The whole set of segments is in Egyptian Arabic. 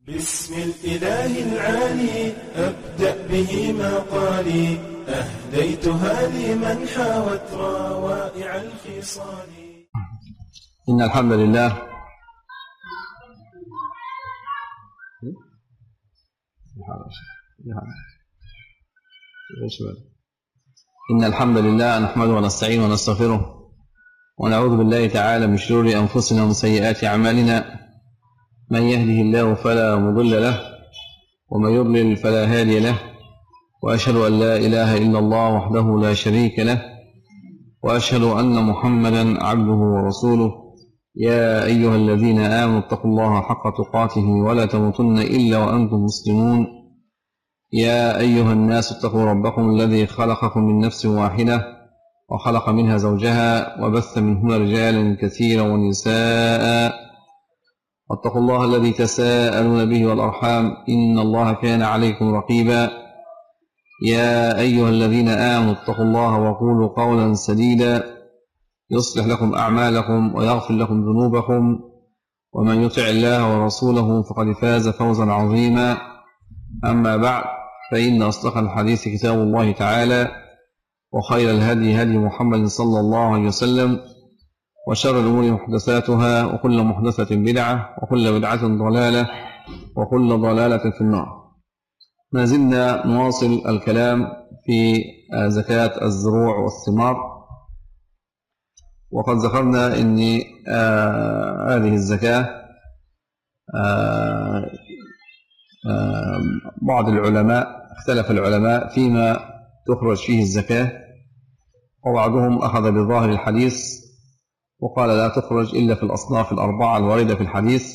بسم الإله العالي أبدأ به مقالي أهديتها لمن حاوت روائع الخصال إن الحمد لله إن الحمد لله نحمده ونستعينه ونستغفره ونعوذ بالله تعالى من شرور أنفسنا ومن سيئات أعمالنا من يهده الله فلا مضل له ومن يضلل فلا هادي له وأشهد أن لا إله إلا الله وحده لا شريك له وأشهد أن محمدا عبده ورسوله يا أيها الذين آمنوا اتقوا الله حق تقاته ولا تموتن إلا وأنتم مسلمون يا أيها الناس اتقوا ربكم الذي خلقكم من نفس واحدة وخلق منها زوجها وبث منهما رجالا كثيرا ونساء واتقوا الله الذي تساءلون به والأرحام إن الله كان عليكم رقيبا يا أيها الذين آمنوا اتقوا الله وقولوا قولا سديدا يصلح لكم أعمالكم ويغفر لكم ذنوبكم ومن يطع الله ورسوله فقد فاز فوزا عظيما أما بعد فإن أصدق الحديث كتاب الله تعالى وخير الهدي هدي محمد صلى الله عليه وسلم وشر الأمور محدثاتها وكل محدثة بدعة وكل بدعة ضلالة وكل ضلالة في النار ما زلنا نواصل الكلام في زكاة الزروع والثمار وقد ذكرنا أن آه هذه الزكاة آه آه بعض العلماء اختلف العلماء فيما تخرج فيه الزكاة وبعضهم أخذ بظاهر الحديث وقال لا تخرج إلا في الأصناف الأربعة الواردة في الحديث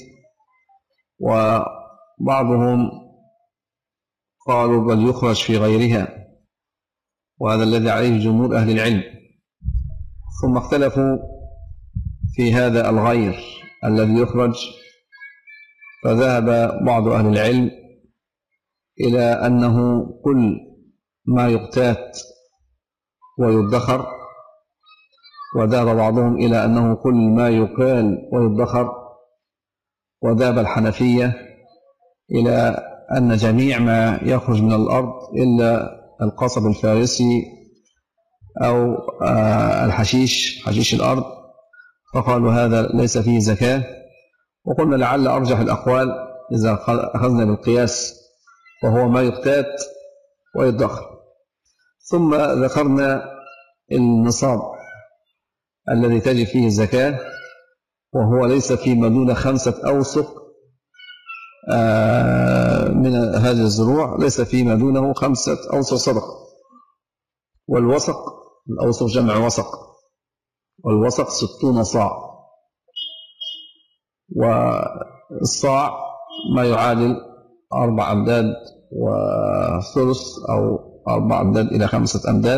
وبعضهم قالوا بل يخرج في غيرها وهذا الذي عليه جمهور أهل العلم ثم اختلفوا في هذا الغير الذي يخرج فذهب بعض أهل العلم إلى أنه كل ما يقتات ويدخر وذهب بعضهم إلى أنه كل ما يقال ويدخر وذهب الحنفية إلى أن جميع ما يخرج من الأرض إلا القصب الفارسي أو الحشيش حشيش الأرض فقالوا هذا ليس فيه زكاة وقلنا لعل أرجح الأقوال إذا أخذنا بالقياس وهو ما يقتات ويدخر ثم ذكرنا النصاب الذي تجب فيه الزكاة وهو ليس فيما دون خمسة أوسق من هذه الزروع ليس فيما دونه خمسة أوسق صدقة والوسق الأوسق جمع وسق والوسق ستون صاع والصاع ما يعادل أربع أمداد وثلث أو أربع أمداد إلى خمسة أمداد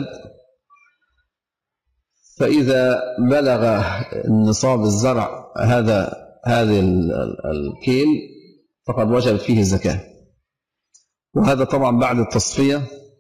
فإذا بلغ نصاب الزرع هذا هذا الكيل فقد وجب فيه الزكاة وهذا طبعا بعد التصفية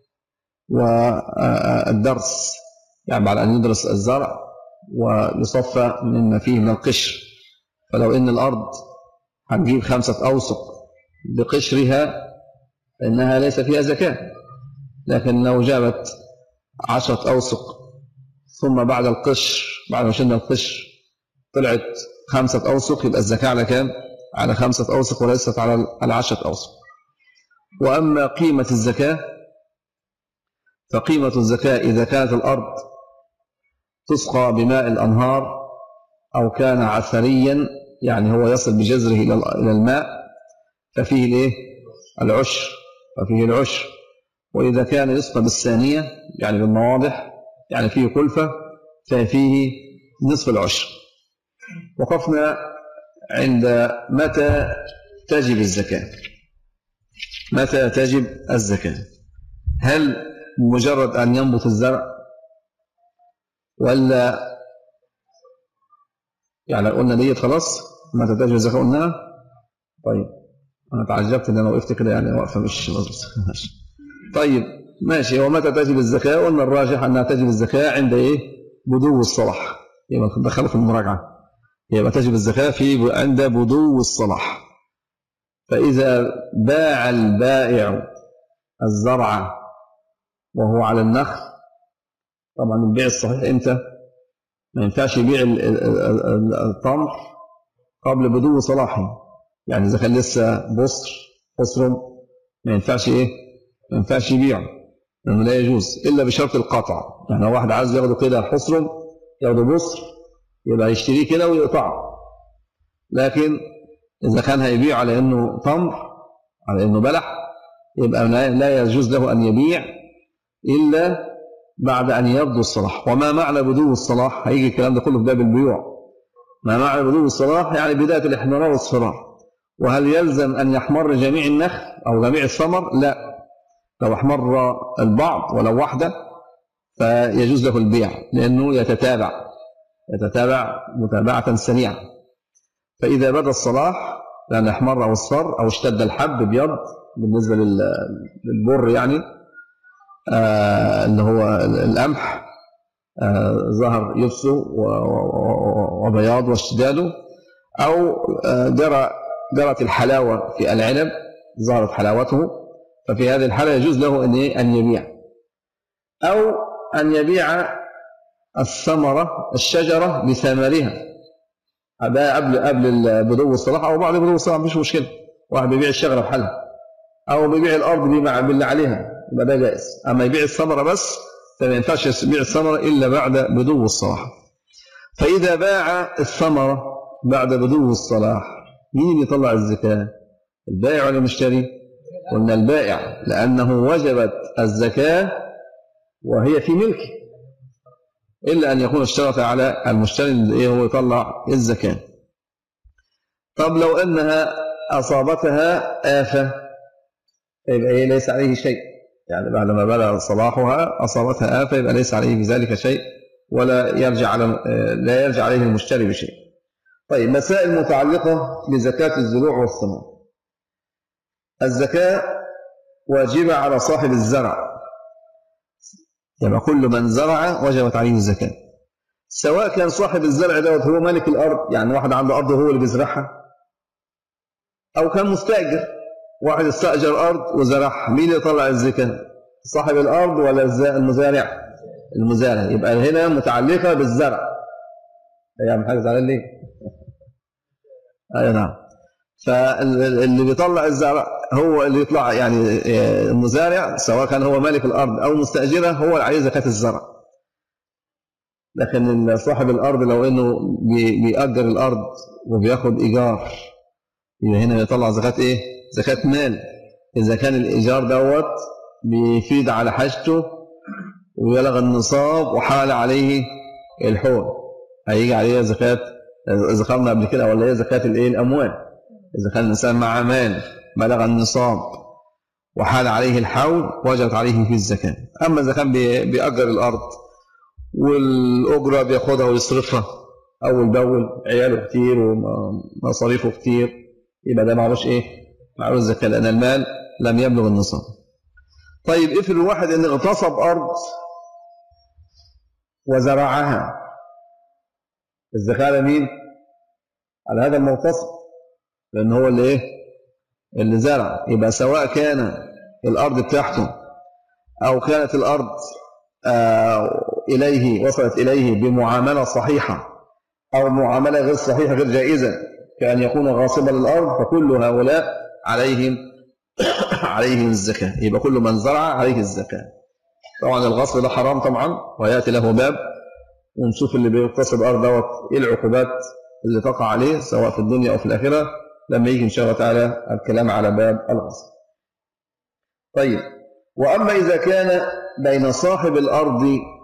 والدرس يعني بعد أن يدرس الزرع ويصفى مما فيه من القشر فلو إن الأرض هنجيب خمسة أوسق بقشرها فإنها ليس فيها زكاة لكن لو جابت عشرة أوسق ثم بعد القشر بعد ما شلنا القشر طلعت خمسة أوسق يبقى الزكاة على كام؟ على خمسة أوسق وليست على العشرة أوسق وأما قيمة الزكاة فقيمة الزكاة إذا كانت الأرض تسقى بماء الأنهار أو كان عثريا يعني هو يصل بجزره إلى الماء ففيه الإيه؟ العشر ففيه العشر وإذا كان يسقى بالثانية يعني بالمواضح يعني فيه كلفة ففيه نصف العشر وقفنا عند متى تجب الزكاة متى تجب الزكاة هل مجرد أن ينبت الزرع ولا يعني قلنا ديت خلاص متى تجب الزكاة قلناها طيب أنا تعجبت إن أنا وقفت كده يعني واقفة مش طيب ماشي ومتى تجب الزكاة قلنا الراجح أنها تجب الزكاة عند إيه بدو الصلاح يبقى دخلوا في المراجعة يبقى تجب الزكاة في عند بدو الصلاح فإذا باع البائع الزرع وهو على النخل طبعا البيع الصحيح امتى؟ ما ينفعش يبيع التمر قبل بدو صلاحه يعني إذا كان لسه بصر بصر ما ينفعش إيه؟ ما ينفعش يبيعه لأنه لا يجوز إلا بشرط القطع يعني لو واحد عايز ياخده كده حصر ياخده بصر يبقى يشتريه كده ويقطعه لكن إذا كان هيبيع على إنه تمر على إنه بلح يبقى لا يجوز له أن يبيع إلا بعد أن يبدو الصلاح وما معنى بدو الصلاح هيجي الكلام ده كله في باب البيوع ما معنى بدو الصلاح يعني بداية الإحمرار والصفرار وهل يلزم أن يحمر جميع النخل أو جميع الثمر لا لو احمر البعض ولو واحدة فيجوز له البيع لأنه يتتابع يتتابع متابعة سريعة فإذا بدا الصلاح لأن احمر أو الصر أو اشتد الحب بيض بالنسبة للبر يعني آه اللي هو القمح آه ظهر يبسه وبياض واشتداده أو آه جرى جرت الحلاوة في العنب ظهرت حلاوته ففي هذه الحالة يجوز له أن أن يبيع أو أن يبيع الثمرة الشجرة بثمرها هذا قبل قبل بدو الصلاح أو بعد بدو الصلاح مفيش مشكلة واحد بيبيع الشجرة بحالها أو بيبيع الأرض باللي عليها يبقى ده جائز أما يبيع الثمرة بس فما ينفعش يبيع الثمرة إلا بعد بدو الصلاح فإذا باع الثمرة بعد بدو الصلاح مين اللي يطلع الزكاة البائع ولا المشتري قلنا البائع لأنه وجبت الزكاة وهي في ملكه إلا أن يكون اشترط على المشتري اللي هو يطلع الزكاة طب لو أنها أصابتها آفة يبقى إيه ليس عليه شيء يعني بعد ما بلغ صلاحها أصابتها آفة يبقى ليس عليه بذلك شيء ولا يرجع على لا يرجع عليه المشتري بشيء طيب مسائل متعلقة بزكاة الزروع والثمار الزكاة واجبة على صاحب الزرع يبقى كل من زرع وجبت عليه الزكاة سواء كان صاحب الزرع دوت هو مالك الأرض يعني واحد عنده أرض هو اللي بيزرعها أو كان مستأجر واحد استأجر أرض وزرعها مين اللي يطلع الزكاة صاحب الأرض ولا المزارع المزارع يبقى هنا متعلقة بالزرع يا محمد زعلان ليه اي نعم فاللي بيطلع الزرع هو اللي يطلع يعني المزارع سواء كان هو مالك الارض او مستاجره هو اللي عليه زكاه الزرع لكن صاحب الارض لو انه بيأجر الارض وبياخد ايجار يبقى هنا يطلع زكاه ايه؟ زكاه مال اذا كان الايجار دوت بيفيد على حاجته ويلغى النصاب وحال عليه الحول هيجي عليه زكاه ذكرنا قبل كده ولا هي زكاه الايه؟ الاموال اذا كان الانسان مع مال بلغ النصاب وحال عليه الحول وجبت عليه في الزكاة أما إذا كان بيأجر الأرض والأجرة بياخدها ويصرفها أول بأول عياله كتير ومصاريفه كتير يبقى ده معلوش إيه؟ معلوش زكاة لأن المال لم يبلغ النصاب طيب افرض واحد إن اغتصب أرض وزرعها الزكاة على مين؟ على هذا المغتصب لأن هو اللي إيه؟ اللي زرع يبقى سواء كان الأرض بتاعته أو كانت الأرض آه إليه وصلت إليه بمعاملة صحيحة أو معاملة غير صحيحة غير جائزة كأن يكون غاصبا للأرض فكل هؤلاء عليهم عليهم الزكاة يبقى كل من زرع عليه الزكاة طبعا الغصب ده حرام طبعا ويأتي له باب ونشوف اللي بيغتصب الأرض دوت إيه العقوبات اللي تقع عليه سواء في الدنيا أو في الآخرة لما يجي إن شاء الله تعالى الكلام على باب الغصب طيب وأما إذا كان بين صاحب الأرض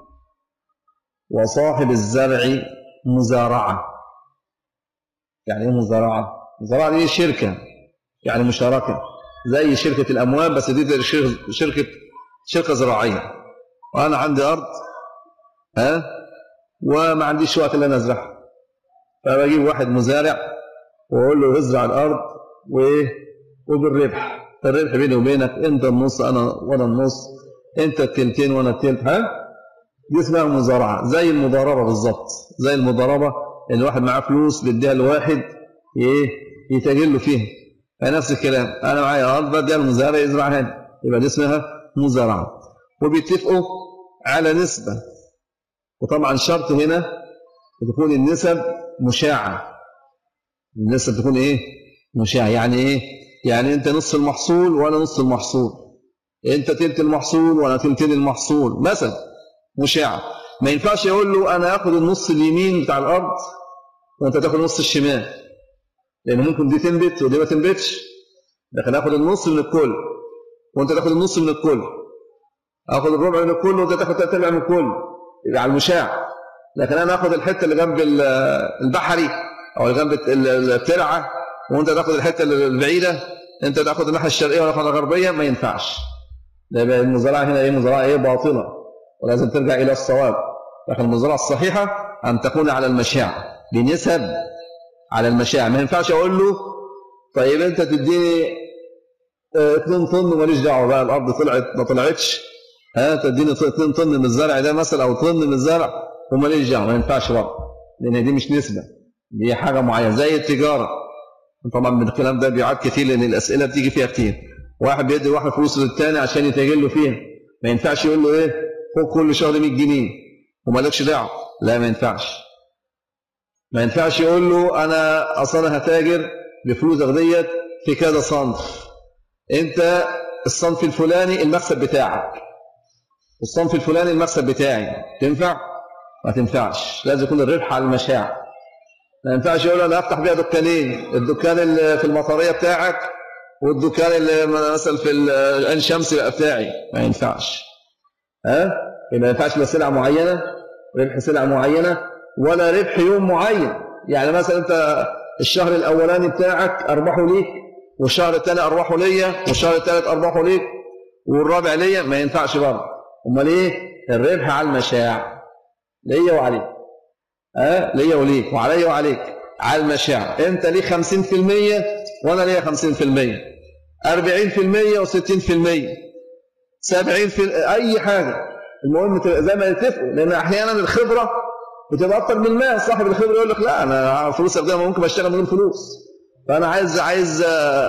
وصاحب الزرع مزارعة يعني إيه مزارعة؟ مزارعة دي شركة يعني مشاركة زي شركة الأموال بس دي شركة شركة زراعية وأنا عندي أرض ها وما عنديش وقت اللي أنا أزرعها فبجيب واحد مزارع واقول له ازرع الارض وايه وبالربح الربح بيني وبينك انت النص انا وانا النص انت التلتين وانا التلت ها دي اسمها مزارعه زي المضاربه بالظبط زي المضاربه ان واحد معاه فلوس بيديها لواحد ايه يتاجر له فيها نفس الكلام انا معايا ارض بدي المزارع يزرعها يبقى دي اسمها مزارعه وبيتفقوا على نسبه وطبعا شرط هنا تكون النسب مشاعه النسب تكون ايه مشاعه يعني ايه يعني انت نصف المحصول وانا نصف المحصول انت تلت المحصول وانا تلتين المحصول مثلا مشاعه ما ينفعش يقول له انا اخد النص اليمين بتاع الارض وانت تاخد نص الشمال لان ممكن دي تنبت ودي ما تنبتش لكن اخد النص من الكل وانت تاخد النص من الكل اخد الربع من الكل وانت تاخد ثلاث ارباع من الكل يبقى على المشاع لكن انا اخد الحته اللي جنب البحري او اللي جنب الترعه وانت تاخد الحته البعيده انت تاخد الناحيه الشرقيه وانا اخد الغربيه ما ينفعش ده يبقى المزارعه هنا ايه مزارعه ايه باطله ولازم ترجع الى الصواب لكن المزارعه الصحيحه ان تكون على المشاع بنسب على المشاع ما ينفعش اقول له طيب انت تديني 2 طن ماليش دعوه بقى الارض طلعت ما طلعتش ها تديني 2 طن من الزرع ده مثلا او طن من الزرع وماليش دعوه ما ينفعش برضه لان دي مش نسبه دي حاجه معينه زي التجاره طبعا من الكلام ده بيعاد كتير لان الاسئله بتيجي فيها كتير واحد بيدي واحد فلوس للتاني عشان يتاجر له فيها ما ينفعش يقول له ايه خد كل شهر 100 جنيه ومالكش دعوه لا ما ينفعش ما ينفعش يقول له انا اصلا هتاجر بفلوسك ديت في كذا صنف انت الصنف الفلاني المكسب بتاعك الصنف الفلاني المكسب بتاعي تنفع ما تنفعش لازم يكون الربح على المشاع ما ينفعش يقول انا هفتح بيها دكانين الدكان اللي في المطريه بتاعك والدكان اللي مثلا في العين شمس يبقى بتاعي ما ينفعش ها ما ينفعش بسلعه معينه ربح سلعه معينه ولا ربح يوم معين يعني مثلا انت الشهر الاولاني بتاعك ارباحه ليك والشهر الثاني ارباحه ليا والشهر الثالث ارباحه ليك والرابع ليا ما ينفعش برضه امال ايه الربح على المشاع ليا وعليك ها أه؟ ليا وليك وعليا وعليك على المشاع انت ليك 50% وانا ليا 50% 40% و60% 70 في اي حاجه المهم زي ما يتفقوا لان احيانا الخبره بتبقى اكتر من المال صاحب الخبره يقول لك لا انا فلوس ده ممكن اشتغل من غير فلوس فانا عايز عايز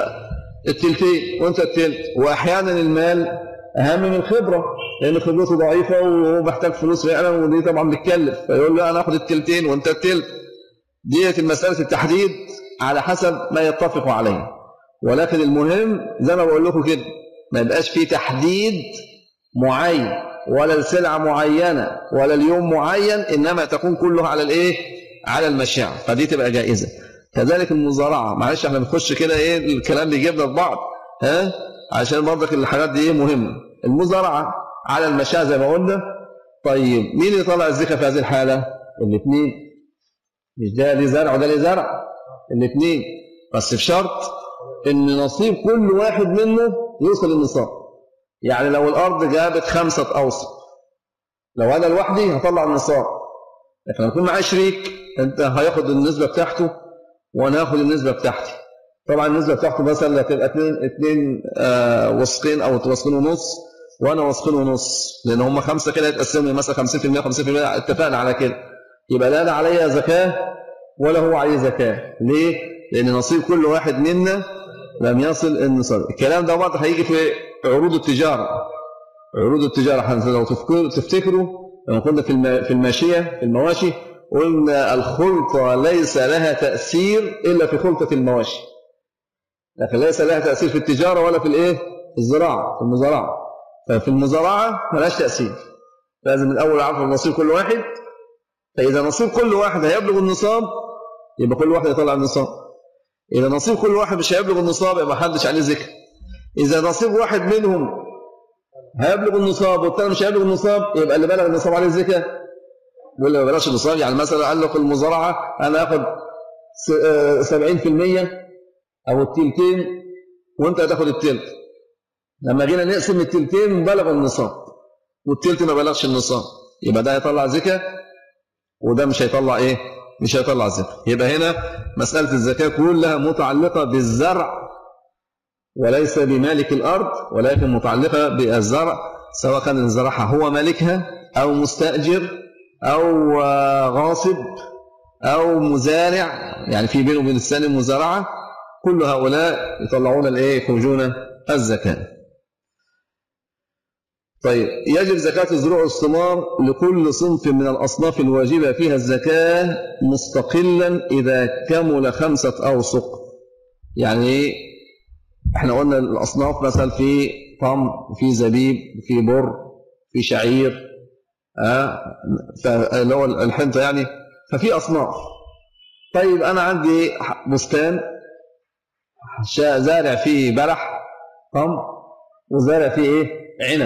التلتين وانت التلت واحيانا المال اهم من الخبره لان خبرته ضعيفه وهو محتاج فلوس فعلا ودي طبعا بتكلف فيقول له انا اخد التلتين وانت التلت ديت مساله التحديد على حسب ما يتفقوا عليه ولكن المهم زي ما بقول لكم كده ما يبقاش في تحديد معين ولا السلعه معينه ولا اليوم معين انما تكون كله على الايه على المشاع فدي تبقى جائزه كذلك المزارعه معلش احنا بنخش كده ايه الكلام بيجيبنا لبعض ها عشان برضك الحاجات دي ايه مهمه المزارعه على المشاع زي ما قلنا طيب مين اللي طلع الزكاه في هذه الحاله الاثنين مش ده ليه زرع وده ليه زرع الاثنين بس بشرط ان نصيب كل واحد منه يوصل للنصاب يعني لو الارض جابت خمسه اوسط لو انا لوحدي هطلع النصاب لكن لو يكون معايا شريك انت هياخد النسبه بتاعته وانا هاخد النسبه بتاعتي طبعا النسبه بتاعته مثلا هتبقى اثنين اثنين آه وسقين او وسقين ونص وانا وسقين ونص لان هم خمسه كده يتقسموا مثلا 50% 50% اتفقنا على كده يبقى لا انا عليا زكاه ولا هو عليه زكاه ليه؟ لان نصيب كل واحد منا لم يصل النصاب الكلام ده برضه هيجي في عروض التجاره عروض التجاره لو تفكروا تفتكروا لما كنا في في الماشيه في المواشي قلنا الخلطه ليس لها تاثير الا في خلطه المواشي لكن ليس لها تاثير في التجاره ولا في الايه في الزراعه في المزارعه ففي المزارعه ملهاش تاثير لازم الاول اعرف نصيب كل واحد فاذا نصيب كل واحد هيبلغ النصاب يبقى كل واحد يطلع النصاب إذا نصيب كل واحد مش هيبلغ النصاب يبقى محدش عليه ذكر إذا نصيب واحد منهم هيبلغ النصاب والثاني مش هيبلغ النصاب يبقى اللي بلغ النصاب عليه الزكاة واللي ما بلغش النصاب يعني مثلا قال لك المزارعة أنا آخد 70% أو التلتين وأنت هتاخد التلت لما جينا نقسم التلتين بلغ النصاب والتلت ما بلغش النصاب يبقى ده هيطلع زكاة وده مش هيطلع إيه؟ مش هيطلع زكاة يبقى هنا مسألة الزكاة كلها متعلقة بالزرع وليس بمالك الأرض ولكن متعلقة بالزرع سواء كان الزراعة هو مالكها أو مستأجر أو غاصب أو مزارع يعني في بينه وبين الثاني مزارعة كل هؤلاء يطلعون الايه يخرجون الزكاة طيب يجب زكاة الزروع والثمار لكل صنف من الأصناف الواجبة فيها الزكاة مستقلا إذا كمل خمسة أوسق يعني احنا قلنا الأصناف مثلا في طم في زبيب في بر في شعير آه اللي هو الحنطة يعني ففي أصناف طيب أنا عندي بستان زارع فيه بلح طم وزارع فيه إيه عنب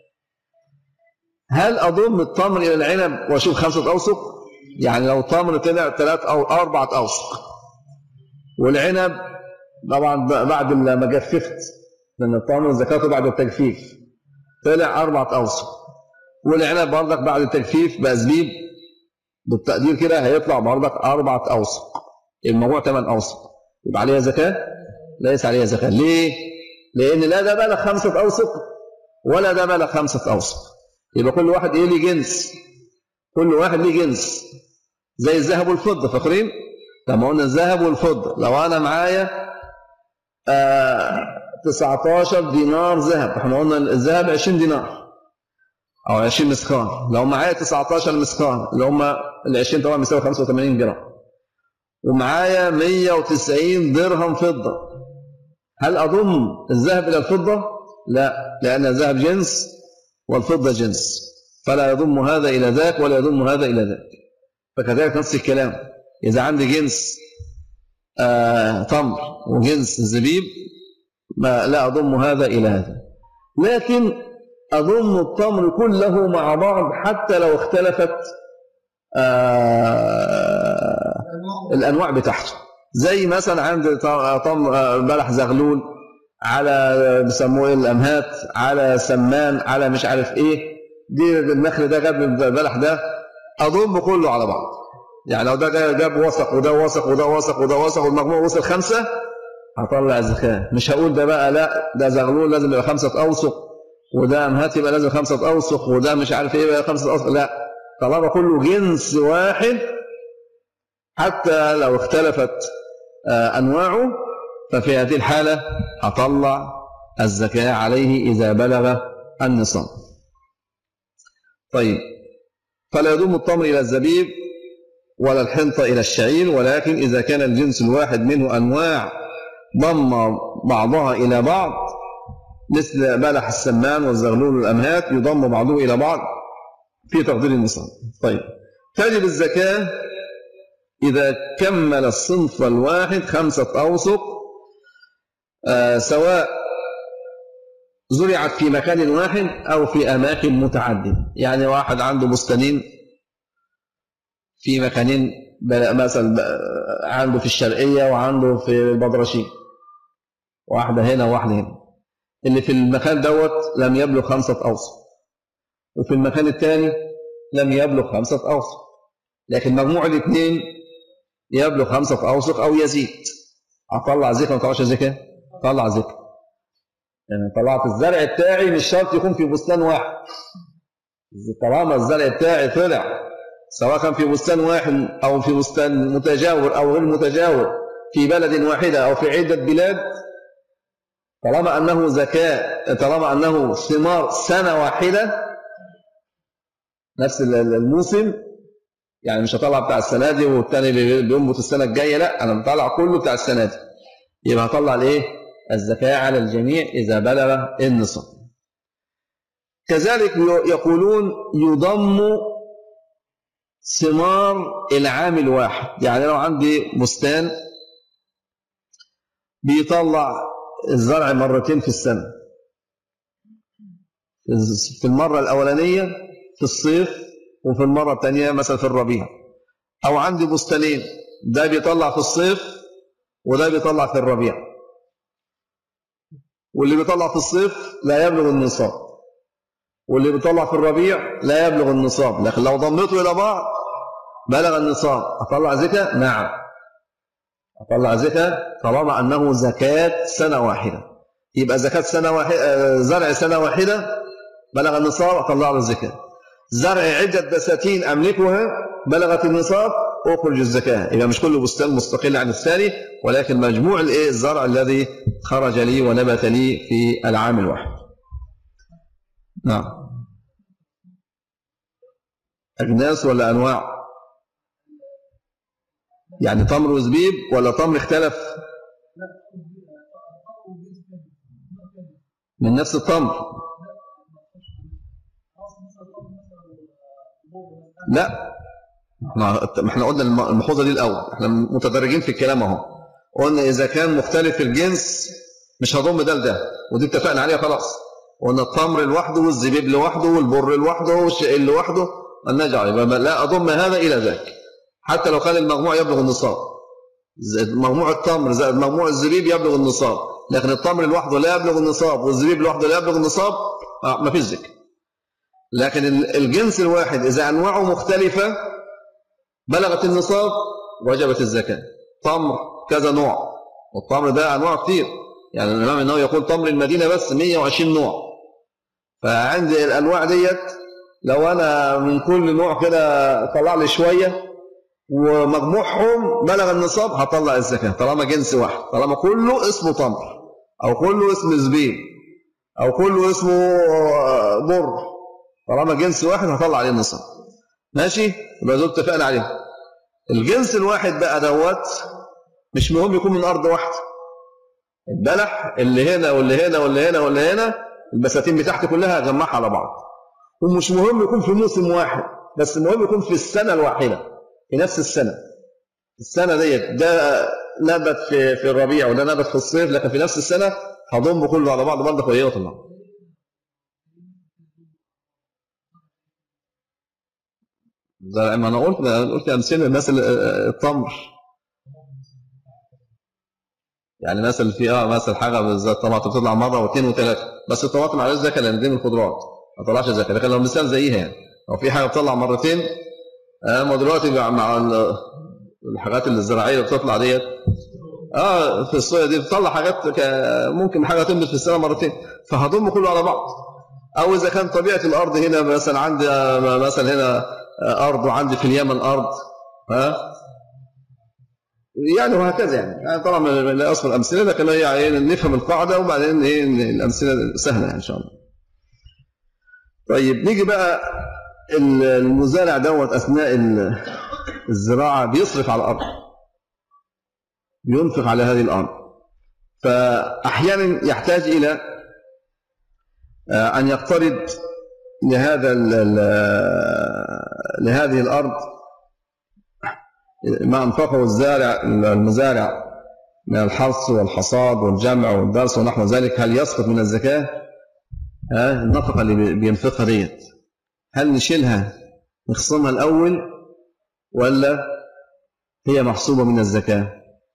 هل أضم التمر إلى العنب وأشوف خمسة أوسق يعني لو تمر طلع ثلاث أو أربعة أوسق والعنب طبعا بعد ما جففت لأن التمر زكاته بعد التجفيف طلع أربعة أوسق والعنب برضك بعد التجفيف بقى زبيب بالتقدير كده هيطلع برضك أربعة أوسق الموضوع ثمان أوسق يبقى عليها زكاة ليس عليها زكاة ليه؟ لأن لا ده بلغ خمسة أوسق ولا ده بلغ خمسة أوسق يبقى كل واحد إيه ليه جنس كل واحد ليه جنس زي الذهب والفضة فاكرين؟ لما قلنا الذهب والفضة لو أنا معايا آه 19 دينار ذهب احنا قلنا الذهب 20 دينار أو 20 مسكان لو معايا 19 مسكان اللي هم ال 20 طبعا بيساوي 85 جرام ومعايا 190 درهم فضة هل أضم الذهب إلى الفضة؟ لا لأن الذهب جنس والفضة جنس فلا يضم هذا إلى ذاك ولا يضم هذا إلى ذاك فكذلك نفس الكلام إذا عندي جنس آه تمر وجنس زبيب ما لا أضم هذا إلى هذا لكن أضم التمر كله مع بعض حتى لو اختلفت آه الأنواع بتاعته زي مثلا عند طم بلح زغلول على بيسموه ايه الامهات على سمان على مش عارف ايه دي النخل ده جاب البلح ده اضم كله على بعض يعني لو ده جاب وسق وده وسق وده وسق وده وسق والمجموع وصل خمسه هطلع الزكاه مش هقول ده بقى لا ده زغلول لازم يبقى خمسه اوسق وده امهات يبقى لازم خمسه اوسق وده مش عارف ايه يبقى خمسه اوسق لا طالما كله جنس واحد حتى لو اختلفت أنواعه ففي هذه الحالة أطلع الزكاة عليه إذا بلغ النصاب طيب فلا يضم التمر إلى الزبيب ولا الحنطة إلى الشعير ولكن إذا كان الجنس الواحد منه أنواع ضم بعضها إلى بعض مثل بلح السمان والزغلول والأمهات يضم بعضه إلى بعض في تقدير النصاب طيب تجب الزكاة إذا كمل الصنف الواحد خمسة أوسق آه سواء زرعت في مكان واحد أو في أماكن متعددة يعني واحد عنده بستانين في مكانين مثلا عنده في الشرقية وعنده في البدرشين واحدة هنا وواحدة هنا اللي في المكان دوت لم يبلغ خمسة أوسق وفي المكان الثاني لم يبلغ خمسة أوسق لكن مجموع الاثنين يبلغ خمسة أوسق أو يزيد أطلع زكاة ما أطلعش زكاة؟ أطلع زكاة يعني طلعت الزرع بتاعي مش شرط يكون في بستان واحد طالما الزرع بتاعي طلع سواء كان في بستان واحد أو في بستان متجاور أو غير متجاور في بلد واحدة أو في عدة بلاد طالما أنه زكاة طالما أنه ثمار سنة واحدة نفس الموسم يعني مش هطلع بتاع السنة دي والتاني بينبت السنة الجاية لا أنا بطلع كله بتاع السنة دي يبقى هطلع الإيه؟ الزكاة على الجميع إذا بلغ النصاب كذلك يقولون يضم ثمار العام الواحد يعني لو عندي بستان بيطلع الزرع مرتين في السنة في المرة الأولانية في الصيف وفي المرة الثانية مثلا في الربيع أو عندي بستانين ده بيطلع في الصيف وده بيطلع في الربيع واللي بيطلع في الصيف لا يبلغ النصاب واللي بيطلع في الربيع لا يبلغ النصاب لكن لو ضمته إلى بعض بلغ النصاب أطلع زكاة؟ نعم أطلع زكاة طالما أنه زكاة سنة واحدة يبقى زكاة سنة واحدة زرع سنة واحدة بلغ النصاب أطلع له الزكاة زرع عدة بساتين أملكها بلغت النصاب أخرج الزكاة يبقى مش كل بستان مستقل عن الثاني ولكن مجموع الايه الزرع الذي خرج لي ونبت لي في العام الواحد نعم أجناس ولا أنواع يعني تمر وزبيب ولا تمر اختلف من نفس التمر لا ما احنا قلنا الملحوظه دي الاول احنا متدرجين في الكلام اهو قلنا اذا كان مختلف الجنس مش هضم ده لده ودي اتفقنا عليها خلاص قلنا التمر لوحده والزبيب لوحده والبر لوحده والشعير لوحده النجع يبقى لا اضم هذا الى ذاك حتى لو كان المجموع يبلغ النصاب مجموع التمر زائد مجموع الزبيب يبلغ النصاب لكن التمر لوحده لا يبلغ النصاب والزبيب لوحده لا يبلغ النصاب آه ما فيش ذكر لكن الجنس الواحد إذا أنواعه مختلفة بلغت النصاب وجبت الزكاة تمر كذا نوع والتمر ده أنواع كتير يعني الإمام النووي يقول تمر المدينة بس 120 نوع فعندي الأنواع ديت لو أنا من كل نوع كده طلع لي شوية ومجموعهم بلغ النصاب هطلع الزكاة طالما جنس واحد طالما كله اسمه تمر أو كله اسمه زبيب أو كله اسمه بر طالما جنس واحد هطلع عليه النصاب ماشي يبقى دول اتفقنا عليهم الجنس الواحد بقى دوت مش مهم يكون من أرض واحدة البلح اللي هنا واللي هنا واللي هنا واللي هنا البساتين بتاعتي كلها هجمعها على بعض ومش مهم يكون في موسم واحد بس المهم يكون في السنة الواحدة في نفس السنة السنة ديت ده نبت في في الربيع وده نبت في الصيف لكن في نفس السنة هضم كله على بعض برضه وهي وطلع زي ما انا قلت قلت امثله الناس التمر يعني مثلا اللي فيها مثلا حاجه بالذات الطماطم بتطلع مره واثنين وثلاثه بس الطماطم عليها زكاه لان دي من الخضروات ما طلعش زكاه لكن لو مثال زيها يعني لو في حاجه بتطلع مرتين اما دلوقتي مع الحاجات الزراعيه اللي بتطلع ديت اه في الصويا دي بتطلع حاجات ممكن حاجه تنبت في السنه مرتين فهضم كله على بعض او اذا كان طبيعه الارض هنا مثلا عندي مثلا هنا ارض وعندي في اليمن ارض ها يعني وهكذا يعني, يعني طبعا لا اصل الامثله لكن يعني نفهم القاعده وبعدين ايه الامثله سهله يعني ان شاء الله طيب نيجي بقى المزارع دوت أثناء الزراعة بيصرف على الأرض بينفق على هذه الأرض فأحيانا يحتاج إلى أن يقترض لهذا لهذه الأرض ما أنفقه الزارع المزارع من الحرث والحصاد والجمع والدرس ونحو ذلك هل يسقط من الزكاة؟ النفقة اللي بينفقها ديت هل نشيلها نخصمها الأول ولا هي محسوبة من الزكاة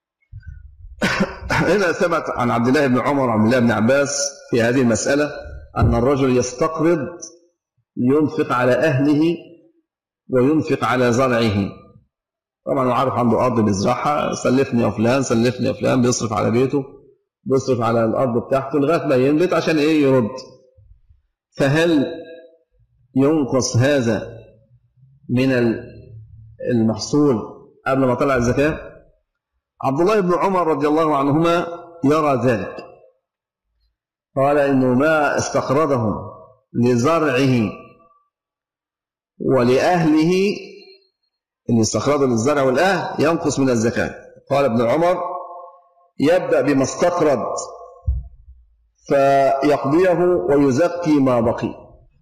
هنا ثبت عن عبد الله بن عمر وعبد الله بن عباس في هذه المسألة أن الرجل يستقرض لينفق على أهله وينفق على زرعه طبعا عارف عنده أرض بيزرعها سلفني يا فلان سلفني يا فلان بيصرف على بيته بيصرف على الأرض بتاعته لغاية ما ينبت عشان إيه يرد فهل ينقص هذا من المحصول قبل ما طلع الزكاة عبد الله بن عمر رضي الله عنهما يرى ذلك قال إنه ما استقرضه لزرعه ولأهله اللي استقرضه للزرع والأهل ينقص من الزكاة قال ابن عمر يبدأ بما استقرض فيقضيه ويزكي ما بقي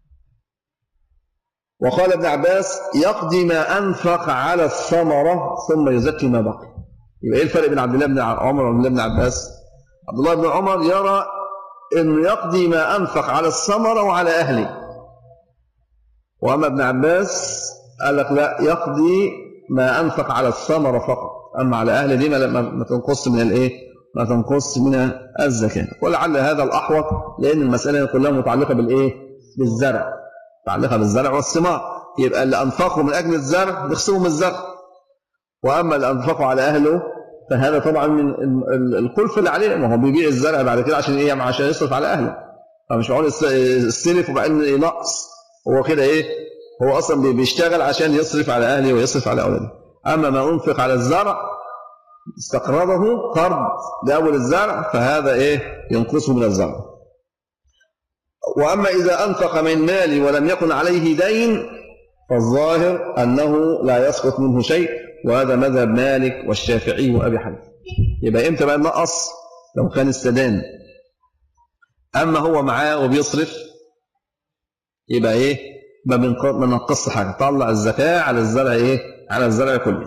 وقال ابن عباس يقضي ما أنفق على الثمرة ثم يزكي ما بقي يبقى إيه الفرق بين عبد الله بن عمر وعبد الله بن عباس عبد الله بن عمر يرى أنه يقضي ما أنفق على الثمرة وعلى أهله وأما ابن عباس قال لك لا يقضي ما أنفق على الثمرة فقط أما على أهله دي ما تنقص من الإيه ما تنقص من الزكاة ولعل هذا الأحوط لأن المسألة كلها متعلقة بالإيه بالزرع متعلقة بالزرع والثمار يبقى اللي أنفقه من أجل الزرع نخصمه من الزرع وأما اللي أنفقه على أهله فهذا طبعا من الكلفة اللي عليه ما هو بيبيع الزرع بعد كده عشان إيه عشان يصرف على أهله فمش معقول السلف وبعدين ينقص هو كده إيه هو أصلا بيشتغل عشان يصرف على أهله ويصرف على أولاده أما ما أنفق على الزرع استقرضه قرض لأول الزرع فهذا إيه ينقصه من الزرع وأما إذا أنفق من مالي ولم يكن عليه دين فالظاهر أنه لا يسقط منه شيء وهذا مذهب مالك والشافعي وأبي حنيفة يبقى إمتى بقى نقص لو كان استدان أما هو معاه وبيصرف يبقى إيه ما بنقص حاجة طلع الزكاة على الزرع إيه على الزرع كله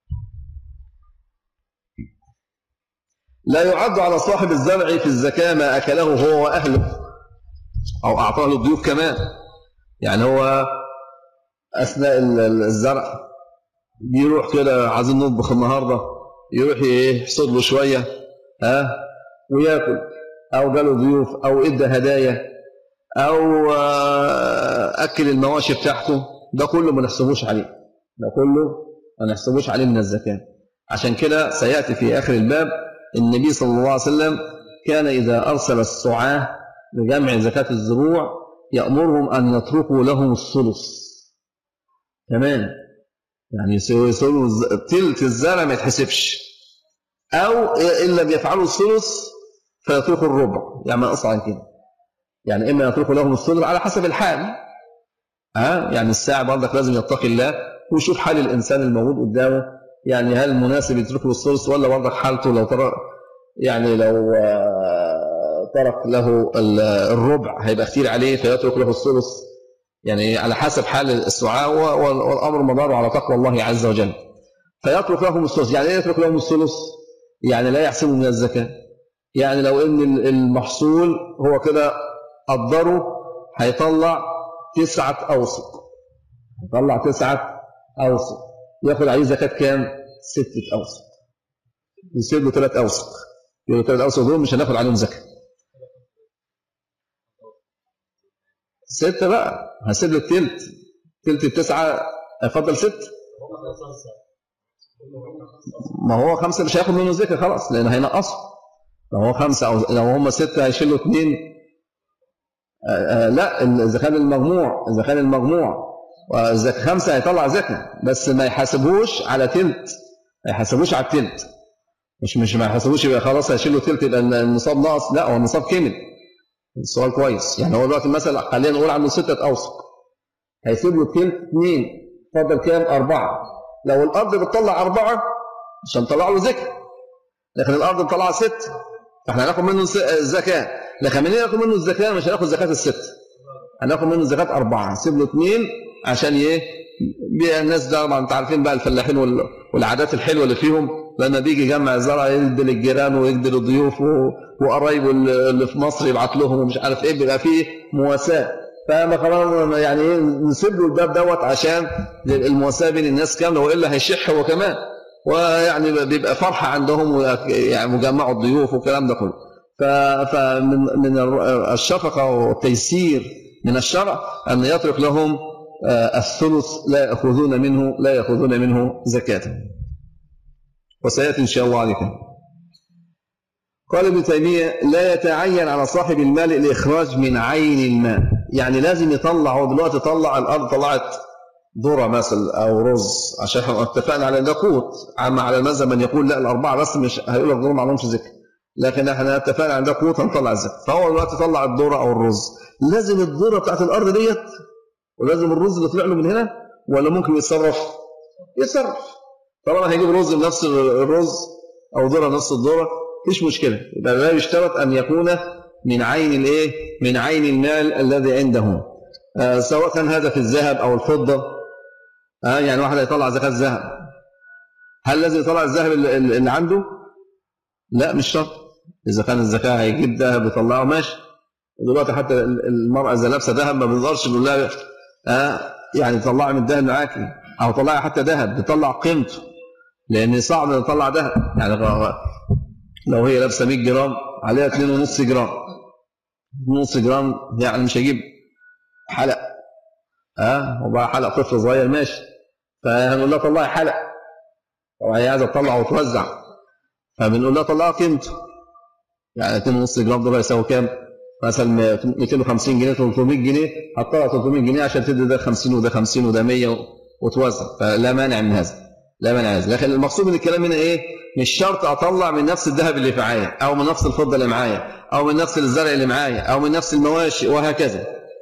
لا يعد على صاحب الزرع في الزكاة ما أكله هو وأهله أو أعطاه للضيوف كمان يعني هو أثناء الزرع بيروح كده عايزين نطبخ النهارده يروح يحصد له شويه ها وياكل او جاله ضيوف او ادى هدايا او آه، اكل المواشي بتاعته ده كله ما نحسبوش عليه ده كله ما نحسبوش عليه من الزكاه عشان كده سياتي في اخر الباب النبي صلى الله عليه وسلم كان اذا ارسل السعاه لجمع زكاه الزروع يامرهم ان يتركوا لهم الثلث تمام يعني يسوي تلت الزرع ما يتحسبش أو إن لم يفعلوا الثلث فيتركوا الربع يعني ما أصعد كده يعني إما يتركوا لهم الثلث على حسب الحال ها يعني الساعة برضك لازم يتقي الله ويشوف حال الإنسان الموجود قدامه يعني هل مناسب يترك له الثلث ولا برضك حالته لو ترى يعني لو آه، ترك له الربع هيبقى كثير عليه فيترك له الثلث يعني على حسب حال السعاء والأمر مداره على تقوى الله عز وجل فيترك لهم الثلث يعني ايه يترك لهم الثلث يعني لا يحسبوا من الزكاة يعني لو ان المحصول هو كده قدره هيطلع تسعة أوسق يطلع تسعة أوسق ياخد عليه زكاة كام؟ ستة أوسق يصير له ثلاث أوسق يقول له ثلاث أوسق دول مش هناخد عليهم زكاة ستة بقى هسيب له التلت تلت التسعة افضل ست ما هو خمسة مش هياخد منه ذكر خلاص لأن هينقصه لو هو خمسة أو لو هم ستة هيشيلوا اثنين آه، آه، لا إذا كان المجموع إذا كان المجموع وإذا خمسة هيطلع ذكر بس ما يحاسبوش على تلت ما يحاسبوش على التلت مش مش ما يحاسبوش يبقى خلاص هيشيلوا تلت يبقى النصاب ناقص لا هو النصاب كمل السؤال كويس يعني هو دلوقتي مثلا خلينا نقول عنده ستة أوسق هيسيب له تلت اثنين فضل كام؟ أربعة لو الأرض بتطلع أربعة مش هنطلع له زكاة لكن الأرض بتطلع ست فاحنا هناخد منه الزكاة لكن منين ناخد منه الزكاة مش هناخد زكاة الست هناخد منه زكاة أربعة نسيب له اثنين عشان ايه الناس ده طبعا انت عارفين بقى الفلاحين والعادات الحلوه اللي فيهم لما بيجي يجمع الزرع يدي للجيران ويدي للضيوف وقرايبه اللي في مصر يبعت لهم ومش عارف ايه بيبقى فيه مواساه فما خلاص يعني ايه نسيب له الباب دوت عشان المواساه بين الناس كامله والا هيشح هو كمان ويعني بيبقى فرحه عندهم يعني مجمعوا الضيوف والكلام ده كله فمن من الشفقه والتيسير من الشرع ان يترك لهم آه، الثلث لا ياخذون منه لا ياخذون منه زكاه وسياتي ان شاء الله عليكم قال ابن تيمية لا يتعين على صاحب المال الإخراج من عين المال يعني لازم يطلع هو دلوقتي طلع الأرض طلعت ذرة مثلا أو رز عشان احنا اتفقنا على ده قوت عما على المذهب من يقول لا الأربعة بس مش هيقول لك دول ما لهمش ذكر لكن احنا اتفقنا على ده قوت هنطلع الذكر فهو دلوقتي طلع الذرة أو الرز لازم الذرة بتاعت الأرض ديت ولازم الرز اللي طلع له من هنا ولا ممكن يتصرف؟ يتصرف طالما هيجيب رز بنفس الرز أو ذرة نفس الذرة مفيش مشكلة يبقى لا يشترط أن يكون من عين الايه من عين المال الذي عنده آه سواء كان هذا في الذهب أو الفضة آه يعني واحد يطلع زكاة الذهب هل لازم يطلع الذهب اللي عنده لا مش شرط إذا كان الزكاة هيجيب ذهب يطلعه ماشي دلوقتي حتى المرأة إذا لابسة ذهب ما بنقدرش نقول لها آه يعني طلعي من الذهب معاكي أو طلعي حتى ذهب بيطلع قيمته لأن صعب نطلع ذهب يعني لو هي لابسه 100 جرام عليها 2.5 جرام 2.5 جرام يعني مش هجيب حلق ها أه؟ وبقى حلق طفل صغير ماشي فهنقول لها طلعي حلق طبعا هي عايزه تطلع وتوزع فبنقول لها طلعها قيمته يعني 2.5 جرام دول يساوي كام؟ مثلا 250 جنيه 300 جنيه هتطلع 300 جنيه عشان تدي ده 50 وده 50 وده 100 وتوزع فلا مانع من هذا لا مانع لازم لكن المقصود من الكلام هنا ايه مش شرط اطلع من نفس الذهب اللي معايا او من نفس الفضه اللي معايا او من نفس الزرع اللي معايا او من نفس المواشي وهكذا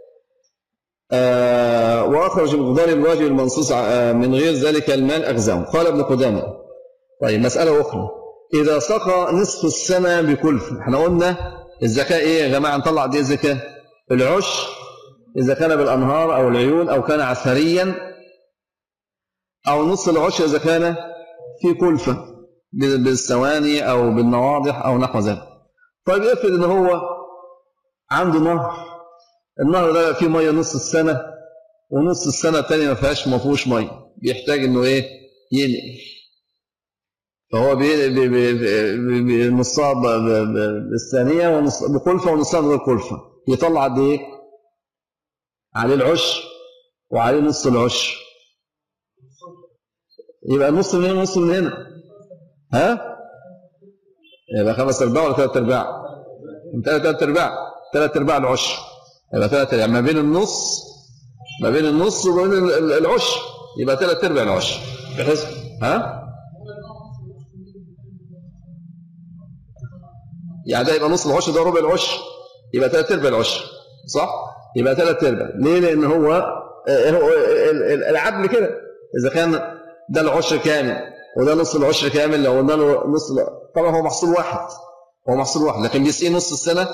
آه واخرج بمقدار الواجب المنصوص آه من غير ذلك المال اغزاه قال ابن قدامه طيب مساله اخرى اذا سقى نصف السنه بكلف احنا قلنا الزكاه ايه يا جماعه نطلع دي الزكاه العشر اذا كان بالانهار او العيون او كان عسريا او نص العشر اذا كان في كلفه بالثواني او بالنواضح او نحو ذلك طيب افرض ان هو عنده نهر النهر ده فيه ميه نص السنه ونص السنه الثانيه ما فيهاش ما فيهوش ميه بيحتاج انه ايه ينقل فهو نصها بالثانيه ونص بكلفه ونصها من غير كلفه يطلع قد ايه؟ عليه العشر وعليه نص العشر يبقى نص من هنا ونص من هنا ها؟ يبقى خمس ارباع ولا ثلاث ارباع؟ ثلاث ارباع ثلاث ارباع العشر يبقى ثلاث يعني ما بين النص ما بين النص وبين العشر يبقى ثلاث ارباع العشر بحيث ها يعني ده يبقى نص العشر ده ربع العشر يبقى ثلاث ارباع العشر صح يبقى ثلاث ارباع ليه لان هو هو العدل كده اذا كان ده العشر كامل وده نص العشر كامل لو قلنا له نص طبعا هو محصول واحد هو محصول واحد لكن بيسقيه نص السنه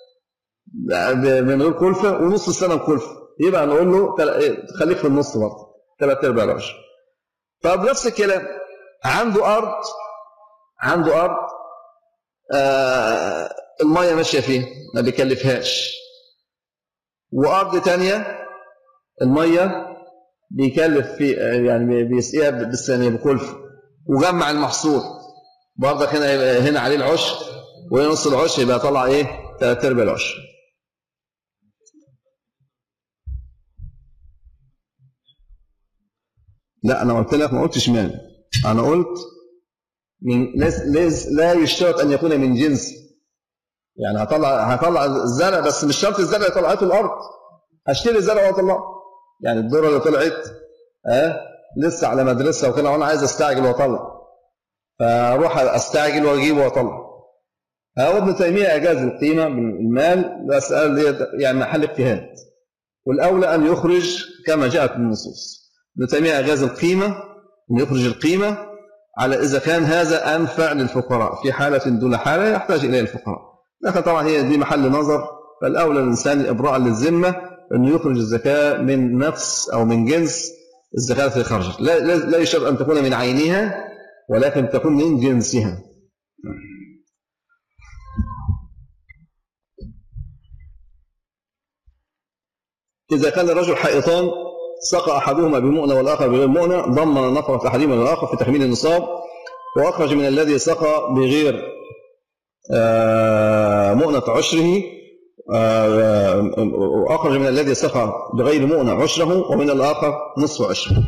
من غير كلفة ونص السنة بكلفة يبقى نقول له خليك في النص برضه ثلاث ارباع العشر طب نفس الكلام عنده أرض عنده أرض آه المية ماشية فيه ما بيكلفهاش وأرض تانية المية بيكلف في يعني بيسقيها بالثانية بكلفة وجمع المحصول برضك هنا هنا عليه العشر وهنا نص العشر يبقى طلع ايه ثلاث ارباع العشر لا أنا قلت لك ما قلتش مال أنا قلت من ليس لا يشترط أن يكون من جنس يعني هطلع هطلع الزرع بس مش شرط الزرع طلعته الأرض هشتري الزرع واطلعه يعني الذره اللي طلعت اه لسه على مدرسه وكده وانا عايز استعجل واطلع فاروح استعجل واجيبه واطلع هو ابن تيميه اجاز القيمه من المال بس قال يعني محل اجتهاد والاولى ان يخرج كما جاءت النصوص ابن تيمية أجاز القيمة أن يخرج القيمة على إذا كان هذا أنفع للفقراء في حالة دون حالة يحتاج إليه الفقراء لكن طبعا هي دي محل نظر فالأولى الإنسان إبراء للذمة أنه يخرج الزكاة من نفس أو من جنس الزكاة التي خرجت لا, لا, لا يشترط أن تكون من عينها ولكن تكون من جنسها إذا كان الرجل حائطان سقى أحدهما بمؤنة والآخر بغير مؤنة ضمن نفرة أحدهما للآخر في تحميل النصاب وأخرج من الذي سقى بغير آه، مؤنة عشره آه، وأخرج من الذي سقى بغير مؤنة عشره ومن الآخر نصف عشره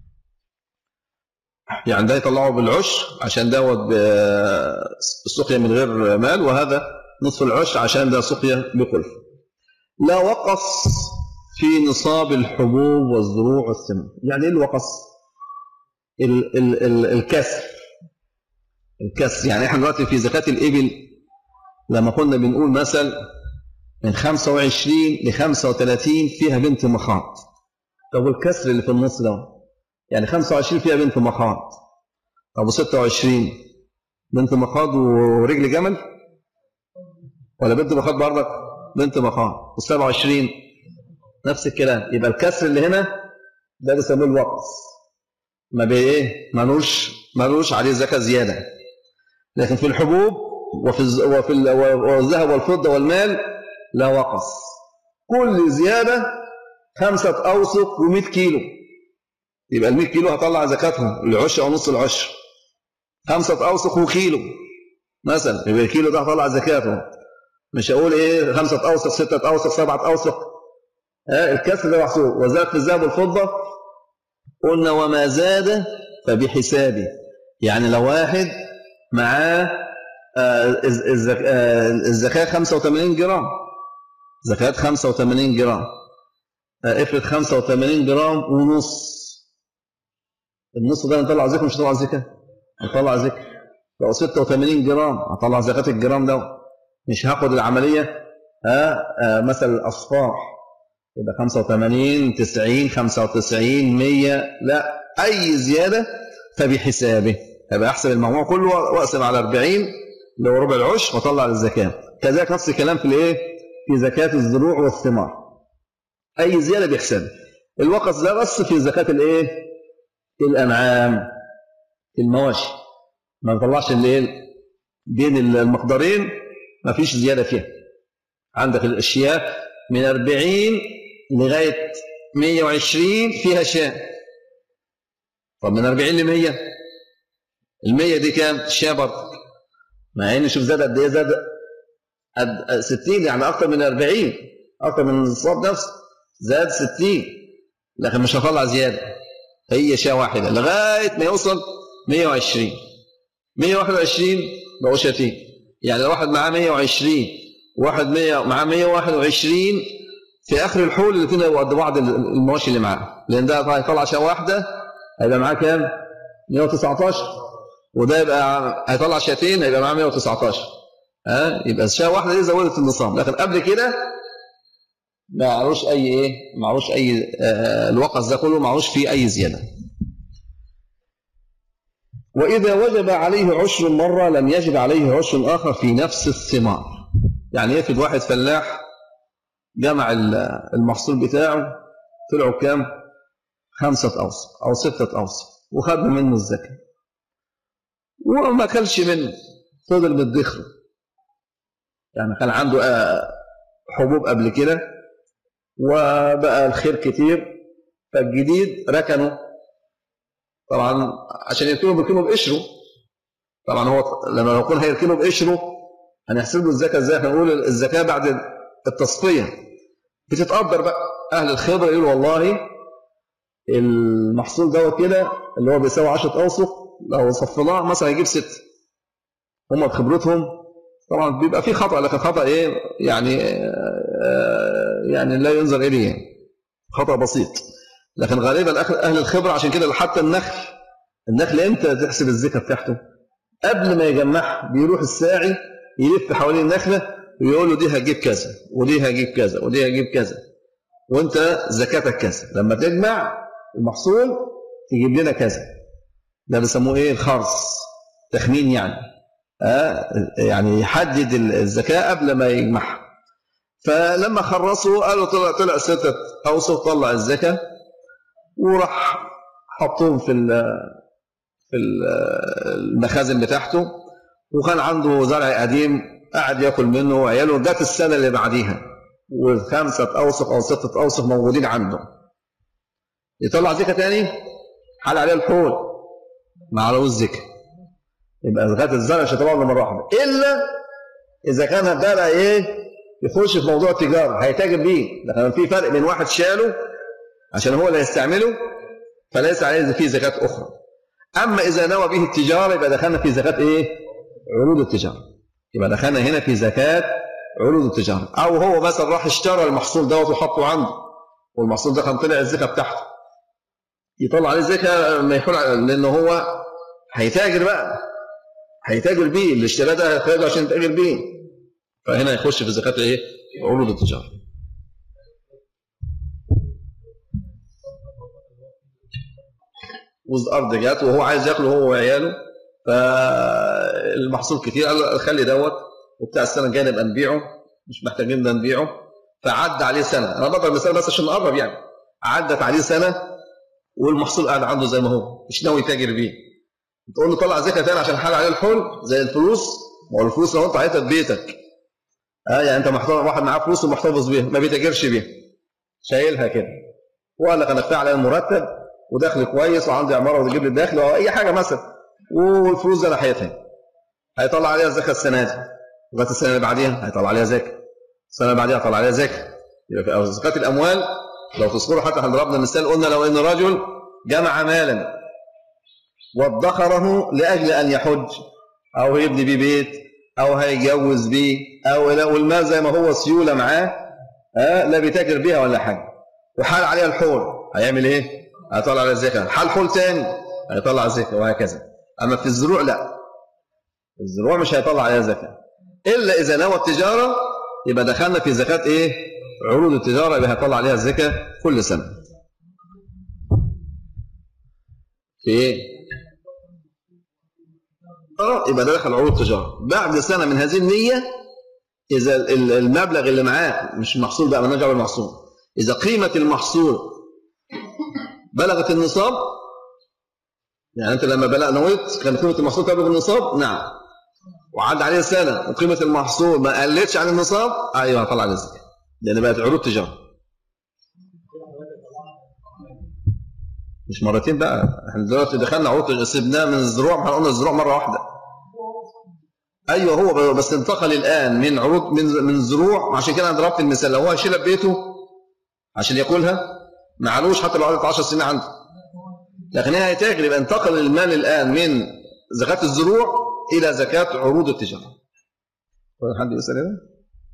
يعني ده يطلعه بالعشر عشان دوت سقيا من غير مال وهذا نصف العشر عشان ده سقيا بكل لا وقص في نصاب الحبوب والزروع والثمار يعني ايه الوقص ال ال ال الكسر الكسر يعني احنا دلوقتي في زكاة الإبل لما كنا بنقول مثل من 25 ل 35 فيها بنت مخاض طب والكسر اللي في النص ده يعني 25 فيها بنت مخاض طب و26 بنت مخاض ورجل جمل ولا بنت مخاض برضك بنت مخاض و27 نفس الكلام يبقى الكسر اللي هنا ده بيسموه الوقص ما بايه ملوش ملوش عليه زكاه زياده لكن في الحبوب وفي وفي الذهب والفضه والمال لا وقص كل زياده خمسة أوسق و100 كيلو يبقى ال 100 كيلو هطلع زكاتهم العشر أو نص العشر خمسة أوسق وكيلو مثلا يبقى الكيلو ده هطلع زكاته مش هقول ايه خمسة أوسق ستة أوسق سبعة أوسق الكسر ده محسوب وزاد في الذهب والفضة قلنا وما زاد فبحسابه يعني لو واحد معاه الزكاة 85 جرام زكاة 85 جرام افرض 85 جرام ونص النص ده نطلع زكاه مش هطلع زكاه هنطلع زكاه لو 86 جرام هطلع زكاه الجرام ده مش هاخد العمليه ها آه مثل الاصفار يبقى 85 90 95 100 لا اي زياده فبحسابه يبقى احسب المجموع كله واقسم على 40 اللي هو ربع العشر واطلع للزكاه كذلك نفس الكلام في الايه في زكاه الزروع والثمار اي زياده بحسابه الوقت ده بس في زكاه الايه الانعام في المواشي ما نطلعش الايه بين المقدارين ما فيش زياده فيها عندك الاشياء من 40 لغايه 120 فيها شاة طب من 40 ل 100 ال 100 دي كام؟ شاة برضه مع ان شوف زاد قد ايه زاد قد 60 يعني اكتر من 40 اكتر من الصواب نفسه زاد 60 لكن مش هطلع زياده هي شاة واحده لغايه ما يوصل 120 121 بقوا شاتين يعني لو واحد معاه 120 واحد 100 معاه 121 في اخر الحول الاثنين هيبقوا قد بعض المواشي اللي معاه لان ده هيطلع شاة واحده هيبقى معاه كام؟ 119 وده يبقى هيطلع شاتين هيبقى معاه 119 ها يبقى الشاة واحده دي زودت النظام لكن قبل كده ما معلوش اي ايه معلوش اي آه الوقص ده كله معلوش فيه اي زياده واذا وجب عليه عشر مره لم يجب عليه عشر اخر في نفس الثمار يعني يفرض واحد فلاح جمع المحصول بتاعه طلعوا كام خمسة أوسق أو ستة أوسق وخد منه الزكاة وما كلش منه فضل مدخره يعني كان عنده حبوب قبل كده وبقى الخير كتير فالجديد ركنه طبعا عشان يركنه بيركنه بقشره طبعا هو لما يكون هيركنه بقشره هنحسب له الزكاه ازاي هنقول الزكاه بعد التصفيه بتتقدر بقى اهل الخبره يقولوا والله المحصول دوت كده اللي هو بيساوي 10 اوسق لو صفناه مثلا هيجيب ست هم بخبرتهم طبعا بيبقى في خطا لكن خطا ايه يعني آه يعني لا ينظر اليه خطا بسيط لكن غالبا اهل الخبره عشان كده حتى النخل النخل امتى تحسب الزكاه بتاعته قبل ما يجمعها بيروح الساعي يلف حوالين النخله ويقول له دي هجيب كذا ودي هجيب كذا ودي هجيب كذا وانت زكاتك كذا لما تجمع المحصول تجيب لنا كذا ده بيسموه ايه الخرص تخمين يعني آه يعني يحدد الزكاه قبل ما يجمعها فلما خرصوا قالوا طلع طلع ستة أوسط طلع الزكاة وراح حطهم في في المخازن بتاعته وكان عنده زرع قديم قاعد ياكل منه وعياله جت السنه اللي بعديها والخمسه اوسق او سته اوسق موجودين عنده يطلع زكاه تاني حال عليه الحول ما عليهوش زكاه يبقى زكاه الزرع مش هتطلع له مره واحده الا اذا كان ده ايه يخش في موضوع التجاره هيتاجر بيه لكن في فرق بين واحد شاله عشان هو اللي هيستعمله فليس عليه فيه زكاه اخرى اما اذا نوى به التجاره يبقى دخلنا في زكاه ايه عروض التجاره يبقى دخلنا هنا في زكاه عروض التجاره او هو مثلا راح اشترى المحصول دوت وحطه عنده والمحصول ده كان طلع الزكاه بتاعته يطلع عليه زكاه ما يحول لان هو هيتاجر بقى هيتاجر بيه اللي اشتراه ده هيخرجه عشان يتاجر بيه فهنا يخش في زكاه ايه عروض التجاره والارض جات وهو عايز ياكله هو وعياله فالمحصول كتير قال خلي دوت وبتاع السنه الجايه نبقى نبيعه مش محتاجين ده نبيعه فعدى عليه سنه انا بضرب مثال بس عشان نقرب يعني عدت عليه سنه والمحصول قاعد عنده زي ما هو مش ناوي يتاجر بيه تقول له طلع زكاه تاني عشان حال عليه الحول زي الفلوس ما هو الفلوس لو انت حاططها في بيتك اه يعني انت محتفظ واحد معاه فلوس ومحتفظ بيها ما بيتاجرش بيها شايلها كده وقال لك انا كفايه عليا المرتب ودخل كويس وعندي عماره وتجيب لي الدخل او اي حاجه مثلا والفلوس دي ناحيتها هيطلع عليها زكاه السنه دي لغايه السنه اللي بعديها هيطلع عليها زكاه السنه اللي بعديها هيطلع عليها زكاه يبقى في زكاه الاموال لو تذكروا حتى احنا ضربنا مثال قلنا لو ان رجل جمع مالا وادخره لاجل ان يحج او يبني بيه بيت او هيتجوز بيه او لا والمال زي ما هو سيوله معاه ها لا بيتاجر بيها ولا حاجه وحال عليها الحول هيعمل ايه؟ هيطلع عليها الزكاه حال حول تاني هيطلع زكاة وهكذا أما في الزروع لا الزروع مش هيطلع عليها زكاة إلا إذا نوى التجارة يبقى دخلنا في زكاة إيه عروض التجارة يبقى هيطلع عليها الزكاة كل سنة في إيه اه يبقى ده دخل عروض التجارة بعد سنة من هذه النية إذا المبلغ اللي معاه مش محصول بقى مالناش دعوه بالمحصول إذا قيمة المحصول بلغت النصاب يعني أنت لما بلغ نويت كان قيمة المحصول تبلغ النصاب نعم وعد عليه سنة وقيمة المحصول ما قلتش عن النصاب أيوه طلع الزكاة لأن بقت عروض تجارة مش مرتين بقى احنا دلوقتي دخلنا عروض سيبناه من الزروع ما قلنا الزروع مرة واحدة ايوه هو بس انتقل الان من عروض من من الزروع عشان كده انا ضربت المثال لو هو هيشيلها ببيته عشان ياكلها ما علوش حتى لو قعدت 10 سنين عنده لكن هي هيتاجر يبقى انتقل المال الان من زكاه الزروع الى زكاه عروض التجاره حد يسال هنا